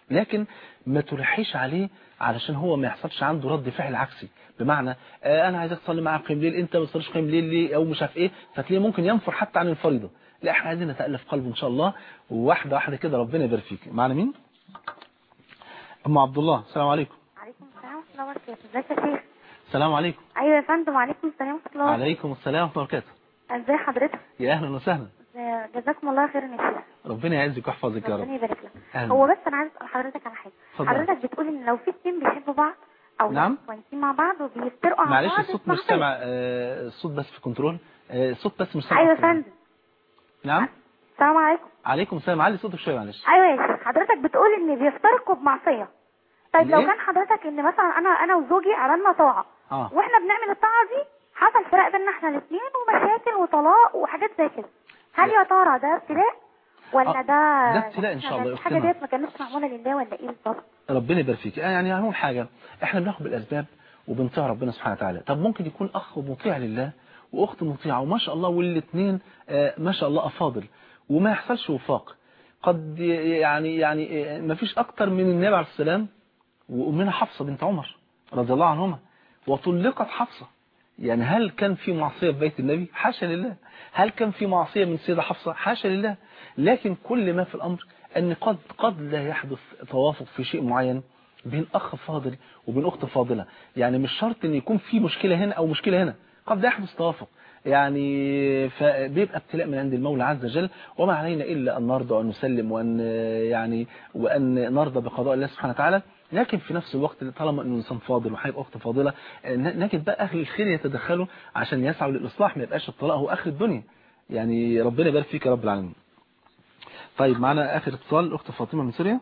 لكن ما تلحيش عليه علشان هو ما يحصلش عنده رد فعل عكسي بمعنى آه انا عايزك تصلي معايا قيام ليل انت ما تصليش قيام ليل ليه او مش عارف ايه فتلاقيه ممكن ينفر حتى عن الفريضه لا احنا عايزين نتالف قلبه ان شاء الله وواحده واحده كده ربنا يبارك فيك معنا مين ام عبد الله السلام عليكم عليكم السلام ورحمة الله وبركاته ازيك يا شيخ السلام عليكم ايوه يا فندم وعليكم السلام ورحمة الله عليكم السلام ورحمه الله وبركاته ازي حضرتك يا اهلا وسهلا جزاكم الله خيرا يا شيخ ربنا يعزك ويحفظك يا ربنا رب يبارك لك أهلا. هو بس انا عايز اسال حضرتك على حاجه اتفضل. حضرتك بتقول ان لو في اتنين بيحبوا بعض او نعم. كويسين مع بعض وبيفترقوا عن معلش بعض الصوت اسمها مش خير. سامع آه، الصوت بس في كنترول آه، الصوت بس مش سامع ايوه يا في كنترول. فندم نعم السلام عليكم عليكم السلام علي صوتك شويه معلش ايوه يا شيخ حضرتك بتقول ان بيفترقوا بمعصيه طيب لو ليه؟ كان حضرتك ان مثلا انا انا وزوجي عملنا طاعه اه واحنا بنعمل الطاعه دي حصل فراق بيننا احنا الاثنين ومشاكل وطلاق وحاجات زي كده هل يا ترى ده ابتلاء ولا آه، ده ده ابتلاء إن شاء الله يا الحاجه أختنا. ديت ما كانتش معموله لله ولا ايه بالظبط ربنا يبارك فيك آه، يعني اول حاجه احنا بناخد بالاسباب وبنطيع ربنا سبحانه وتعالى طب ممكن يكون اخ مطيع لله واخت مطيعه وما شاء الله والاثنين ما شاء الله افاضل وما يحصلش وفاق قد يعني يعني آه، ما فيش اكتر من النبي عليه السلام وامنا حفصه بنت عمر رضي الله عنهما وطلقت حفصه يعني هل كان في معصيه في بيت النبي حاشا لله هل كان في معصيه من سيده حفصه حاشا لله لكن كل ما في الامر ان قد قد لا يحدث توافق في شيء معين بين اخ فاضل وبين اخت فاضله يعني مش شرط ان يكون في مشكله هنا او مشكله هنا قد لا يحدث توافق يعني فبيبقى ابتلاء من عند المولى عز وجل وما علينا الا ان نرضى وان نسلم وان يعني وان نرضى بقضاء الله سبحانه وتعالى لكن في نفس الوقت طالما انه انسان فاضل وحيب اخت فاضله ن- نجد بقى اهل الخير يتدخلوا عشان يسعوا للاصلاح ما يبقاش الطلاق هو اخر الدنيا يعني ربنا يبارك فيك يا رب العالمين طيب معنا اخر اتصال الاخت فاطمه من سوريا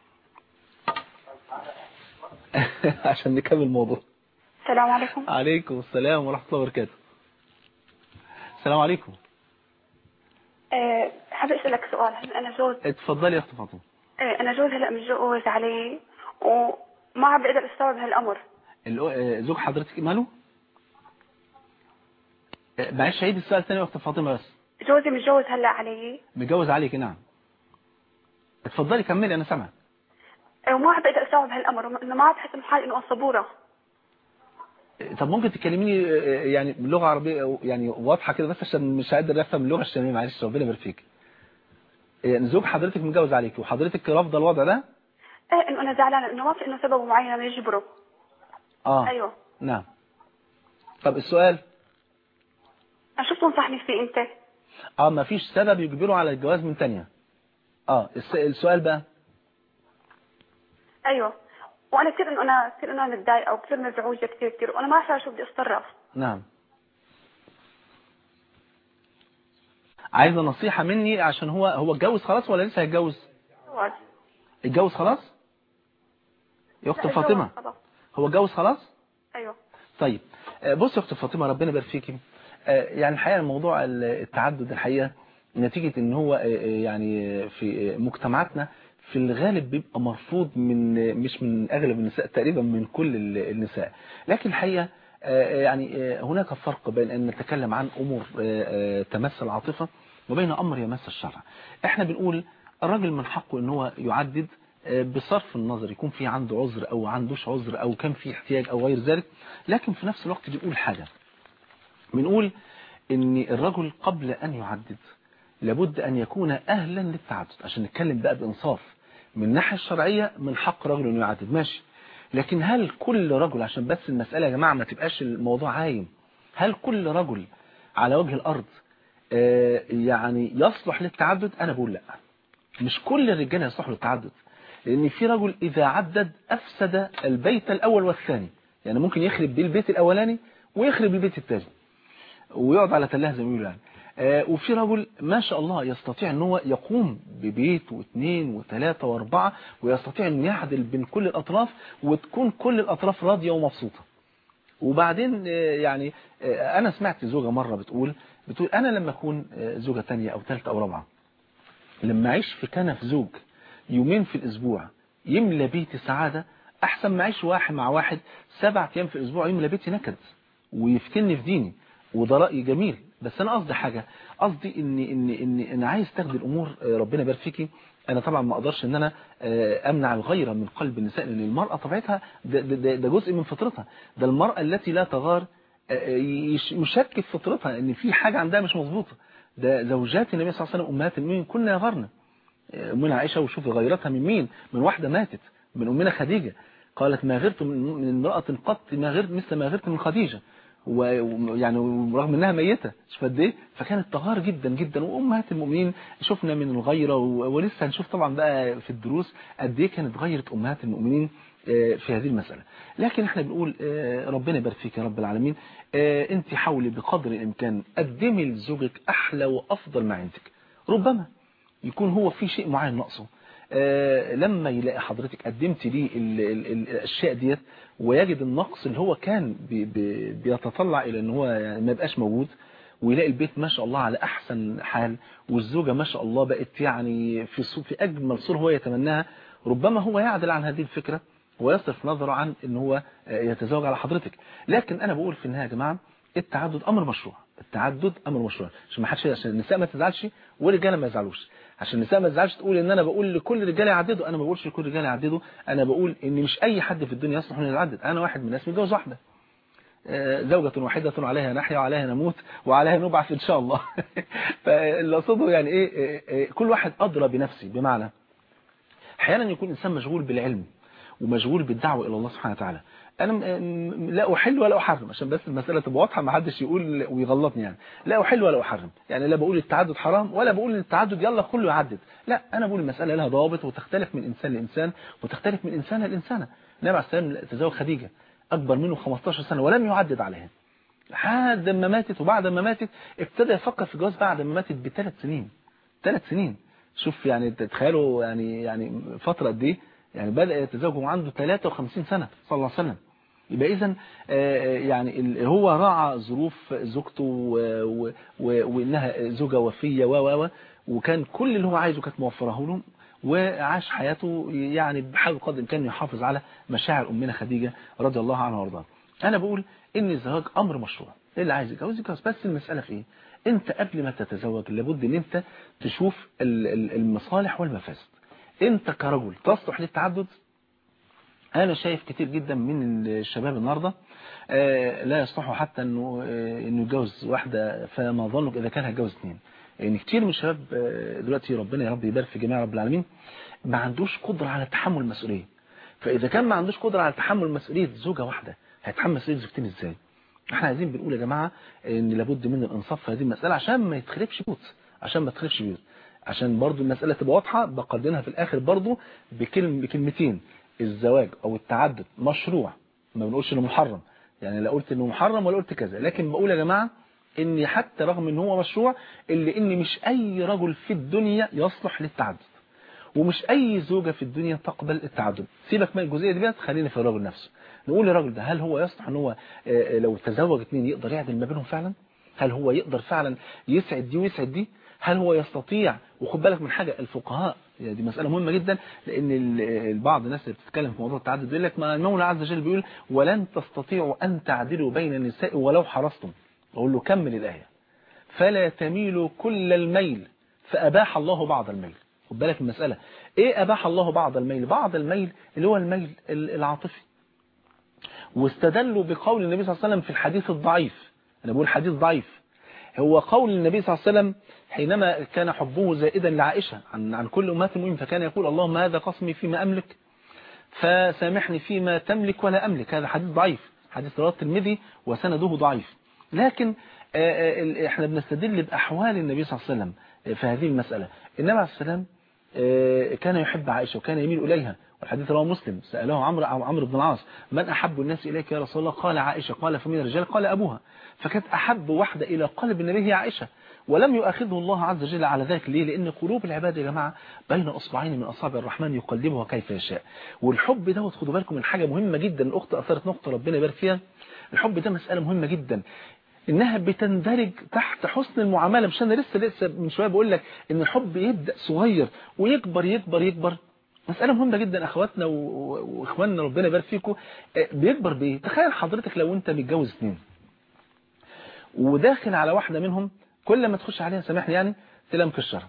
عشان نكمل الموضوع السلام عليكم عليكم السلام ورحمه الله وبركاته السلام عليكم أه حابة أسألك سؤال هلا أنا جوز اتفضلي يا اخت فاطمه أه أنا جوز هلا متجوز علي وما عم بقدر أستوعب هالأمر الأو- آه، زوج حضرتك ماله آه، معلش عيد السؤال ثاني يا اخت فاطمه بس جوزي متجوز هلا علي متجوز عليك نعم اتفضلي كملي انا سامع أه وما عم بقدر أستوعب هالأمر إنه ما عم بحس من حالي إنه صبورة طب ممكن تكلميني آه، يعني بلغه عربيه أو يعني واضحه كده بس عشان مش قادر افهم اللغه الشاميه معلش ربنا يبارك فيك يعني زوج حضرتك متجوز عليك وحضرتك رافضه الوضع ده إيه إنه أنا زعلانة إنه ما في إنه سبب معين يجبره اه أيوه نعم طب السؤال أنا شو بتنصحني فيه أنت؟ اه ما فيش سبب يجبره على الجواز من تانية اه الس- السؤال بقى أيوه وأنا كثير إنه أنا كثير إنه أنا متضايقة وكثير مزعوجة كثير كثير وأنا ما عارفة شو بدي أتصرف نعم عايزه نصيحه مني عشان هو هو اتجوز خلاص ولا لسه هيتجوز جواز اتجوز خلاص يا اخت لا، فاطمه جواز خلاص. هو اتجوز خلاص أيوه طيب آه، بص يا اخت فاطمه ربنا يبارك فيكي آه، يعني الحقيقه الموضوع ال- التعدد الحقيقه نتيجه ان هو آه، آه، يعني في آه، مجتمعاتنا في الغالب بيبقى مرفوض من آه، مش من اغلب النساء تقريبا من كل ال- النساء لكن الحقيقه آه، يعني آه، هناك فرق بين ان نتكلم عن امور آه، آه، تمس العاطفه وبين امر يمس الشرع احنا بنقول الراجل من حقه ان هو يعدد آه، بصرف النظر يكون في عنده عذر او عندوش عذر او كان في احتياج او غير ذلك لكن في نفس الوقت بنقول حاجة بنقول ان الرجل قبل ان يعدد لابد ان يكون اهلا للتعدد عشان نتكلم بقى بانصاف من الناحية الشرعية من حق رجل انه يعدد ماشي لكن هل كل رجل عشان بس المسألة يا جماعة ما تبقاش الموضوع عايم هل كل رجل على وجه الارض آه، يعني يصلح للتعدد انا بقول لا مش كل الرجال يصلحوا للتعدد لان في رجل اذا عدد افسد البيت الاول والثاني يعني ممكن يخرب بيه البيت الاولاني ويخرب البيت الثاني ويقعد على تلاه زي ما بيقولوا يعني آه، وفي رجل ما شاء الله يستطيع ان هو يقوم ببيت واثنين وثلاثة واربعة ويستطيع ان يعدل بين كل الاطراف وتكون كل الاطراف راضية ومبسوطة وبعدين آه، يعني آه، انا سمعت زوجة مرة بتقول بتقول انا لما اكون آه، زوجة تانية او ثالثة او رابعة لما اعيش في كنف زوج يومين في الاسبوع يملى بيتي سعادة احسن ما اعيش واحد مع واحد سبع ايام في الاسبوع يملى بيتي نكد ويفتني في ديني وده رأي جميل بس انا قصدي حاجة قصدي ان ان ان انا عايز تاخد الامور آه، ربنا يبارك فيكي انا طبعا ما اقدرش ان انا آه، امنع الغيره من قلب النساء لان المراه طبيعتها ده, ده, ده, ده جزء من فطرتها ده المراه التي لا تغار آه، يش- يشك في فطرتها ان في حاجه عندها مش مظبوطه ده زوجات النبي صلى الله عليه وسلم امهات المؤمنين كنا يغرن أمنا عائشة وشوف غيرتها من مين من واحدة ماتت من أمنا خديجة قالت ما غرت من من امرأة قط ما غرت مثل ما غرت من خديجة ويعني رغم انها ميتة شوف قد ايه فكانت تغار جدا جدا وامهات المؤمنين شفنا من الغيرة و- ولسه هنشوف طبعا بقى في الدروس قد ايه كانت غيرة امهات المؤمنين آه، في هذه المسألة لكن احنا بنقول آه، ربنا يبارك فيك يا رب العالمين آه، انت حاولي بقدر الامكان قدمي لزوجك احلى وافضل ما عندك ربما يكون هو في شيء معين ناقصه آه، لما يلاقي حضرتك قدمت ليه ال- ال- ال- الاشياء ديت ويجد النقص اللي هو كان بي بي بيتطلع الى ان هو يعني ما يبقاش موجود ويلاقي البيت ما شاء الله على احسن حال والزوجه ما شاء الله بقت يعني في صو- في اجمل صوره هو يتمناها ربما هو يعدل عن هذه الفكره ويصرف نظره عن ان هو آه، يتزوج على حضرتك لكن انا بقول في النهايه يا جماعه التعدد امر مشروع التعدد امر مشروع عشان ما حدش عشان النساء ما تزعلش والرجاله ما يزعلوش عشان النساء ما تزعلش تقول ان انا بقول لكل الرجاله يعددوا انا ما بقولش لكل الرجاله يعددوا انا بقول ان مش اي حد في الدنيا يصلح انه يعدد انا واحد من الناس متجوز واحده آه، زوجة واحدة عليها نحيا وعليها نموت وعليها نبعث إن شاء الله فاللي أقصده يعني إيه آه، آه، كل واحد أدرى بنفسه بمعنى أحيانا يكون إنسان مشغول بالعلم ومشغول بالدعوة إلى الله سبحانه وتعالى أنا م- م- لا أحل ولا أحرم عشان بس المسألة تبقى واضحة ما حدش يقول ويغلطني يعني لا أحل ولا أحرم يعني لا بقول التعدد حرام ولا بقول التعدد يلا كله يعدد لا أنا بقول المسألة لها ضوابط وتختلف من إنسان لإنسان وتختلف من إنسان لإنسانة النبي عليه السلام تزوج خديجة أكبر منه 15 سنة ولم يعدد عليها لحد ما ماتت وبعد ما ماتت ابتدى يفكر في الجواز بعد ما ماتت بثلاث سنين ثلاث سنين شوف يعني تتخيلوا يعني يعني فترة قد ايه يعني بدأ يتزوج وعنده 53 سنة صلى الله عليه وسلم يبقى اذا يعني ال- هو راعى ظروف زوجته و- و- و- وانها زوجة وفية و و و وكان كل اللي هو عايزه كانت موفره له وعاش حياته يعني بحاول قدر الامكان يحافظ على مشاعر امنا خديجة رضي الله عنها وارضاها انا بقول ان الزواج امر مشروع اللي عايز يتجوز يتجوز بس المسألة في ايه انت قبل ما تتزوج لابد ان انت تشوف ال- ال- المصالح والمفاسد انت كرجل تصلح للتعدد انا شايف كتير جدا من الشباب النهارده آه، لا يصلحوا حتى انه آه، انه يتجوز واحده فما ظنك اذا كان هيتجوز اثنين يعني كتير من الشباب آه، دلوقتي ربنا يا رب يبارك في جميع رب العالمين ما عندوش قدره على تحمل المسؤوليه فاذا كان ما عندوش قدره على تحمل مسؤوليه زوجه واحده هيتحمل مسؤوليه زوجتين ازاي احنا عايزين بنقول يا جماعه ان لابد من الانصاف في هذه المساله عشان ما يتخربش بيوت عشان ما تخربش بيوت عشان برضو المسألة تبقى واضحة بقدمها في الآخر برضو بكلم بكلمتين الزواج أو التعدد مشروع ما بنقولش إنه محرم يعني لا قلت إنه محرم ولا قلت كذا لكن بقول يا جماعة إن حتى رغم إن هو مشروع اللي إن مش أي رجل في الدنيا يصلح للتعدد ومش أي زوجة في الدنيا تقبل التعدد سيبك من الجزئية دي بقى خلينا في الراجل نفسه نقول للراجل ده هل هو يصلح إن هو آه، آه، لو تزوج اثنين يقدر يعدل ما بينهم فعلا هل هو يقدر فعلا يسعد دي ويسعد دي هل هو يستطيع وخد بالك من حاجة الفقهاء يعني دي مسألة مهمة جدا لأن ال- البعض الناس اللي بتتكلم في موضوع التعدد بيقول لك ما المولى عز وجل بيقول ولن تستطيعوا أن تعدلوا بين النساء ولو حرصتم أقول له كمل الآية فلا تميلوا كل الميل فأباح الله بعض الميل خد بالك من المسألة إيه أباح الله بعض الميل بعض الميل اللي هو الميل ال- العاطفي واستدلوا بقول النبي صلى الله عليه وسلم في الحديث الضعيف أنا بقول حديث ضعيف هو قول النبي صلى الله عليه وسلم حينما كان حبه زائدا لعائشة عن, عن كل أمات المؤمنين فكان يقول اللهم هذا قسمي فيما أملك فسامحني فيما تملك ولا أملك هذا حديث ضعيف حديث رواه الترمذي وسنده ضعيف لكن آه، آه، احنا بنستدل بأحوال النبي صلى الله عليه وسلم في هذه المسألة النبي عليه السلام آه، كان يحب عائشة وكان يميل إليها والحديث رواه مسلم سأله عمرو أو عمرو بن العاص من أحب الناس إليك يا رسول الله قال عائشة قال فمن الرجال قال أبوها فكانت أحب واحدة إلى قلب النبي هي عائشة ولم يؤاخذه الله عز وجل على ذلك ليه لأن قلوب العباد يا جماعة بين أصبعين من أصابع الرحمن يقلبها كيف يشاء والحب دوت خدوا بالكم من حاجة مهمة جدا الأخت أثرت نقطة ربنا يبارك فيها الحب ده مسألة مهمة جدا انها بتندرج تحت حسن المعامله مش انا لسه لسه من شويه بقول لك ان الحب يبدا صغير ويكبر يكبر يكبر مسألة مهمة جدا أخواتنا و- و- وإخواننا ربنا يبارك فيكم آه، بيكبر بإيه؟ تخيل حضرتك لو أنت متجوز اثنين وداخل على واحدة منهم كل ما تخش عليها سامحني يعني تلاقيها مكشرة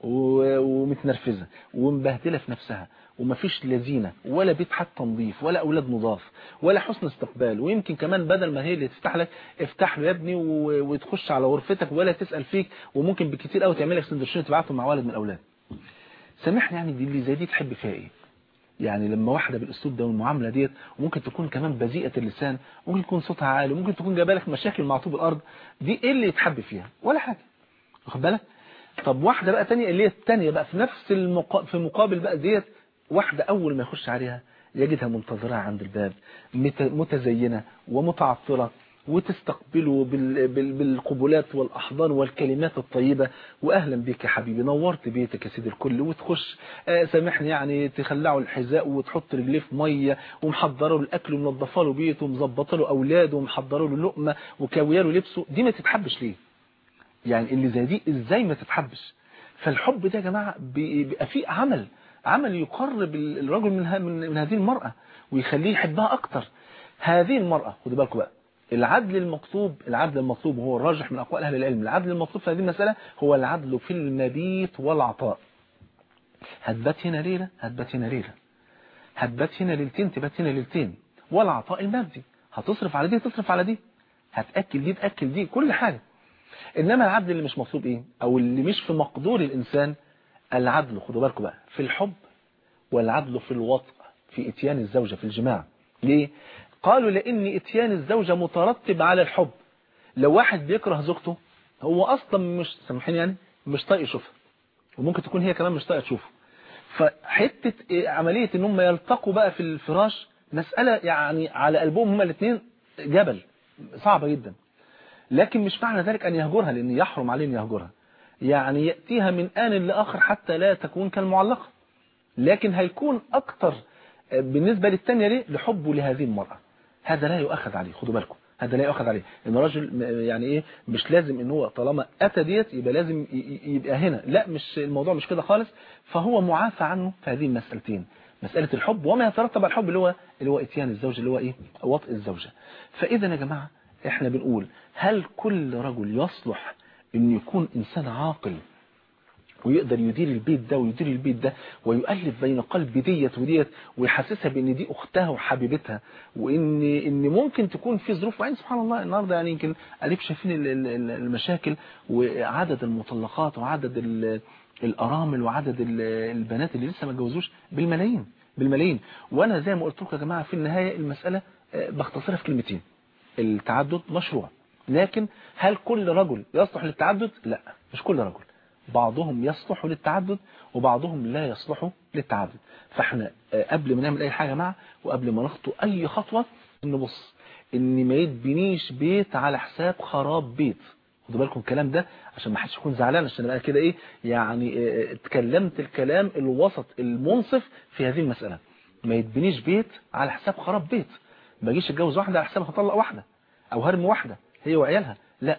و- ومتنرفزة ومبهدلة في نفسها ومفيش لذينة ولا بيت حتى نظيف ولا أولاد نضاف ولا حسن استقبال ويمكن كمان بدل ما هي اللي تفتح لك افتح له يا ابني و- وتخش على غرفتك ولا تسأل فيك وممكن بكتير قوي تعمل لك سندوتشين تبعته مع ولد من الأولاد سامحني يعني دي اللي زي دي تحب فيها ايه يعني لما واحدة بالاسلوب ده والمعاملة ديت وممكن تكون كمان بذيئة اللسان ممكن يكون صوتها عالي ممكن تكون جايبه لك مشاكل مع طوب الارض دي ايه اللي يتحب فيها ولا حاجة واخد بالك طب واحدة بقى تانية اللي هي التانية بقى في نفس المقا... في مقابل بقى ديت واحدة اول ما يخش عليها يجدها منتظرة عند الباب مت... متزينة ومتعطرة وتستقبله بال... بال... بالقبلات والأحضان والكلمات الطيبة وأهلا بك يا حبيبي نورت بيتك يا سيدي الكل وتخش آه سامحني يعني تخلعه الحذاء وتحط رجليه في مية ومحضره له الأكل ومنظفه له بيته ومظبطه له أولاده ومحضره له لقمة وكاويه له لبسه دي ما تتحبش ليه يعني اللي زي دي ازاي ما تتحبش فالحب ده يا جماعة بيبقى فيه عمل عمل يقرب الرجل من, ه- من من هذه المرأة ويخليه يحبها أكتر هذه المرأة خدوا بالكم بقى العدل المطلوب العدل المطلوب وهو الراجح من أقوال أهل العلم العدل المطلوب في هذه المسألة هو العدل في المبيت والعطاء هتبات هنا ليلة هتبات هنا ليلة هتبات هنا ليلتين تبات هنا ليلتين والعطاء المادي هتصرف على دي تصرف على دي هتأكل دي تأكل دي كل حاجة إنما العدل اللي مش مطلوب إيه أو اللي مش في مقدور الإنسان العدل خدوا بالكم بقى في الحب والعدل في الوطء في اتيان الزوجة في الجماع ليه قالوا لأن اتيان الزوجة مترتب على الحب لو واحد بيكره زوجته هو أصلا مش سامحين يعني مش طايق يشوفها وممكن تكون هي كمان مش طايقه تشوفه فحتة إيه عملية ان هم يلتقوا بقى في الفراش مسألة يعني على قلبهم هما الاثنين جبل صعبة جدا لكن مش معنى ذلك أن يهجرها لأن يحرم عليه أن يهجرها يعني يأتيها من آن لآخر حتى لا تكون كالمعلقة لكن هيكون أكتر بالنسبة للتانية ليه لحبه لهذه المرأة هذا لا يؤخذ عليه خدوا بالكم هذا لا يؤخذ عليه ان الراجل يعني ايه مش لازم ان هو طالما اتى ديت يبقى لازم يبقى هنا لا مش الموضوع مش كده خالص فهو معافى عنه في هذه المسألتين مسألة الحب وما يترتب على الحب اللي هو اللي هو اتيان الزوج اللي هو ايه وطء الزوجة فاذا يا جماعة احنا بنقول هل كل رجل يصلح ان يكون انسان عاقل ويقدر يدير البيت ده ويدير البيت ده ويؤلف بين قلب ديت وديت ويحسسها بان دي اختها وحبيبتها وان ان ممكن تكون في ظروف وعين سبحان الله النهارده يعني يمكن اديك شايفين المشاكل وعدد المطلقات وعدد الارامل وعدد البنات اللي لسه ما اتجوزوش بالملايين بالملايين وانا زي ما قلت لكم يا جماعه في النهايه المساله بختصرها في كلمتين التعدد مشروع لكن هل كل رجل يصلح للتعدد لا مش كل رجل بعضهم يصلح للتعدد وبعضهم لا يصلح للتعدد فاحنا قبل ما نعمل اي حاجة معه وقبل ما نخطو اي خطوة نبص ان ما يتبنيش بيت على حساب خراب بيت خدوا بالكم الكلام ده عشان ما حدش يكون زعلان عشان بقى كده ايه يعني اه اتكلمت الكلام الوسط المنصف في هذه المسألة ما يتبنيش بيت على حساب خراب بيت ما اجيش اتجوز واحدة على حساب هطلق واحدة او هرمي واحدة هي وعيالها لا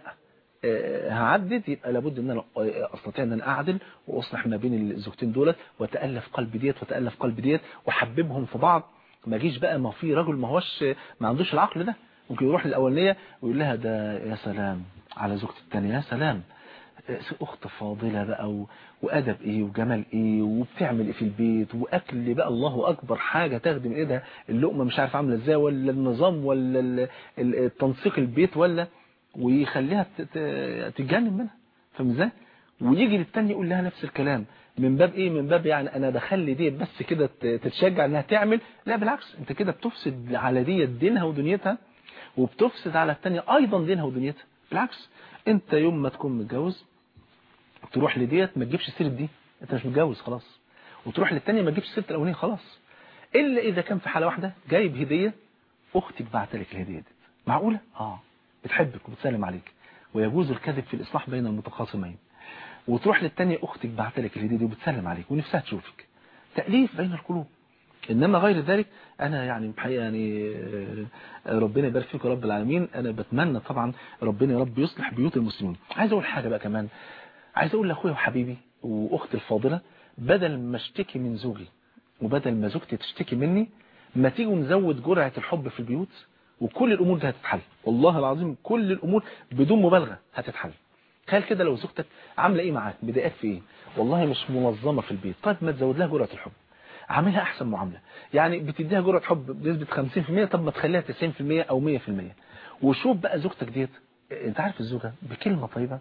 هعدد يبقى لابد ان انا استطيع ان انا اعدل واصلح ما بين الزوجتين دولت واتالف قلب ديت واتالف قلب ديت واحببهم في بعض ما جيش بقى ما في رجل ما هوش ما عندوش العقل ده ممكن يروح للاولانيه ويقول لها ده يا سلام على زوجتي الثانيه يا سلام اخت فاضله بقى و... وادب ايه وجمال ايه وبتعمل ايه في البيت واكل بقى الله اكبر حاجه تاخدي من ايدها اللقمه مش عارف عامله ازاي ولا النظام ولا التنسيق البيت ولا ويخليها تتجنن منها فاهم ازاي ويجي للتاني يقول لها نفس الكلام من باب ايه من باب يعني انا بخلي دي بس كده تتشجع انها تعمل لا بالعكس انت كده بتفسد على دي دينها ودنيتها وبتفسد على التانية ايضا دينها ودنيتها بالعكس انت يوم ما تكون متجوز تروح لديت ما تجيبش سيره دي انت مش متجوز خلاص وتروح للتانية ما تجيبش سيره الاولانيه خلاص الا اذا كان في حاله واحده جايب هديه اختك بعت لك الهديه دي معقوله اه بتحبك وبتسلم عليك ويجوز الكذب في الإصلاح بين المتخاصمين وتروح للتانية أختك بعت لك الهدية دي وبتسلم عليك ونفسها تشوفك تأليف بين القلوب إنما غير ذلك أنا يعني بحقيقة يعني ربنا يبارك فيك رب العالمين أنا بتمنى طبعا ربنا يا رب يصلح بيوت المسلمين عايز أقول حاجة بقى كمان عايز أقول لأخويا وحبيبي وأختي الفاضلة بدل ما اشتكي من زوجي وبدل ما زوجتي تشتكي مني ما تيجوا نزود جرعة الحب في البيوت وكل الأمور دي هتتحل والله العظيم كل الأمور بدون مبالغة هتتحل تخيل كده لو زوجتك عامله ايه معاك مضايقاك في ايه والله مش منظمه في البيت طيب ما تزود لها جرعه الحب عاملها احسن معامله يعني بتديها جرعه حب بنسبه 50% طب ما تخليها 90% او 100% وشوف بقى زوجتك ديت انت عارف الزوجه بكلمه طيبه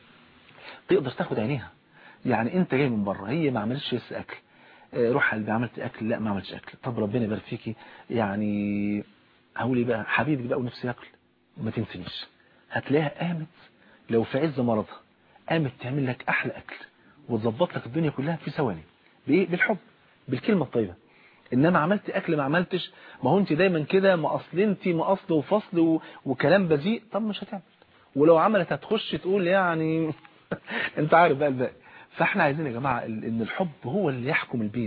تقدر تاخد عينيها يعني انت جاي من بره هي ما عملتش لسه اكل اه، روح قلبي عملت اكل لا ما عملتش اكل طب ربنا يبارك فيكي يعني هقول ايه بقى حبيبي بقى ونفسي ياكل ما تنسنيش هتلاقيها قامت لو في عز مرضها قامت تعمل لك احلى اكل وتظبط لك الدنيا كلها في ثواني بايه بالحب بالكلمه الطيبه انما عملت اكل ما عملتش ما هو انت دايما كده ما اصل انت ما اصل وفصل و... وكلام بذيء طب مش هتعمل ولو عملت هتخش تقول يعني انت عارف بقى الباقي فاحنا عايزين يا جماعه ال- ان الحب هو اللي يحكم البيت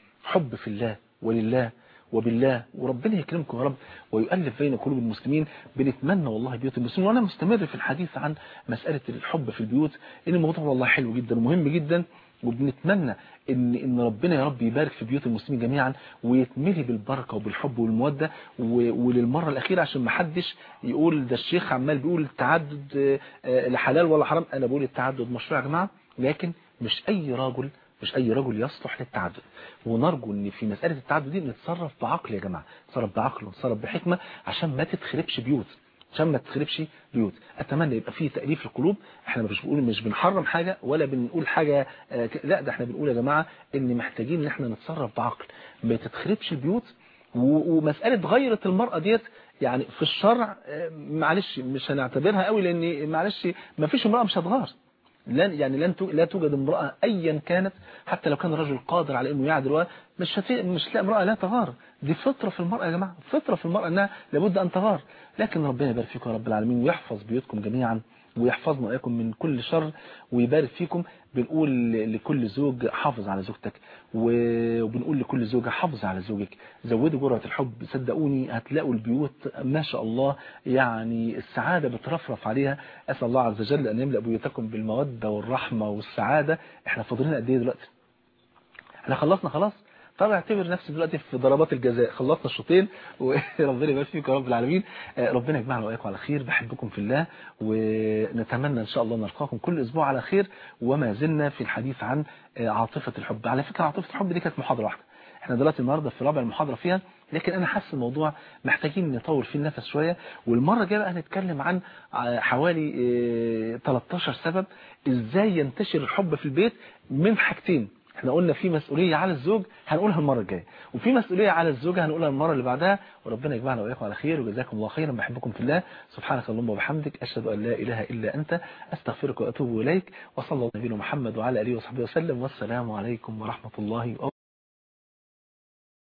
حب في الله ولله وبالله وربنا يكرمكم يا رب ويؤلف بين قلوب المسلمين بنتمنى والله بيوت المسلمين وانا مستمر في الحديث عن مسألة الحب في البيوت ان الموضوع والله حلو جدا ومهم جدا وبنتمنى ان ان ربنا يا رب يبارك في بيوت المسلمين جميعا ويتملي بالبركه وبالحب والموده و- وللمره الاخيره عشان ما حدش يقول ده الشيخ عمال بيقول التعدد آه، آه، لا حلال ولا حرام انا بقول التعدد مشروع يا جماعه لكن مش اي راجل مش اي رجل يصلح للتعدد ونرجو ان في مساله التعدد دي نتصرف بعقل يا جماعه نتصرف بعقل ونتصرف بحكمه عشان ما تتخربش بيوت عشان ما تخربش بيوت اتمنى يبقى فيه تاليف القلوب احنا مش بنقول مش بنحرم حاجه ولا بنقول حاجه آه، ك- لا ده احنا بنقول يا جماعه ان محتاجين ان احنا نتصرف بعقل ما تتخربش البيوت و- ومساله غيره المراه ديت يعني في الشرع آه، معلش مش هنعتبرها قوي لان معلش ما فيش امراه مش هتغار لن يعني لن تو- لا توجد امرأة أيا كانت حتى لو كان الرجل قادر على إنه يعدل و- مش هتي... مش لا امرأة لا تغار دي فطرة في المرأة يا جماعة فطرة في المرأة أنها لابد أن تغار لكن ربنا يبارك فيكم يا رب العالمين ويحفظ بيوتكم جميعا ويحفظنا وإياكم من كل شر ويبارك فيكم بنقول ل- لكل زوج حافظ على زوجتك و- وبنقول لكل زوجة حافظ على زوجك زودوا جرعة الحب صدقوني هتلاقوا البيوت ما شاء الله يعني السعادة بترفرف عليها أسأل الله عز وجل أن يملأ بيوتكم بالمودة والرحمة والسعادة احنا فاضلين قد ايه دلوقتي احنا خلصنا خلاص طب اعتبر نفسي دلوقتي في ضربات الجزاء خلصنا الشوطين وربنا يبارك فيكم يا رب العالمين آه، ربنا يجمعنا واياكم على خير بحبكم في الله ونتمنى ان شاء الله نلقاكم كل اسبوع على خير وما زلنا في الحديث عن آه، عاطفة الحب على فكرة عاطفة الحب دي كانت محاضرة واحدة احنا دلوقتي النهارده في رابع المحاضرة فيها لكن انا حاسس الموضوع محتاجين نطول فيه النفس شوية والمرة الجايه بقى هنتكلم عن آه، حوالي آه، 13 سبب ازاي ينتشر الحب في البيت من حاجتين احنا قلنا في مسؤولية على الزوج هنقولها المرة الجاية وفي مسؤولية على الزوجة هنقولها المرة اللي بعدها وربنا يجمعنا وإياكم على خير وجزاكم الله خيرا بحبكم في الله سبحانك اللهم وبحمدك أشهد أن لا إله إلا أنت أستغفرك وأتوب إليك وصلى الله على نبينا محمد وعلى آله وصحبه وسلم والسلام عليكم ورحمة الله وبركاته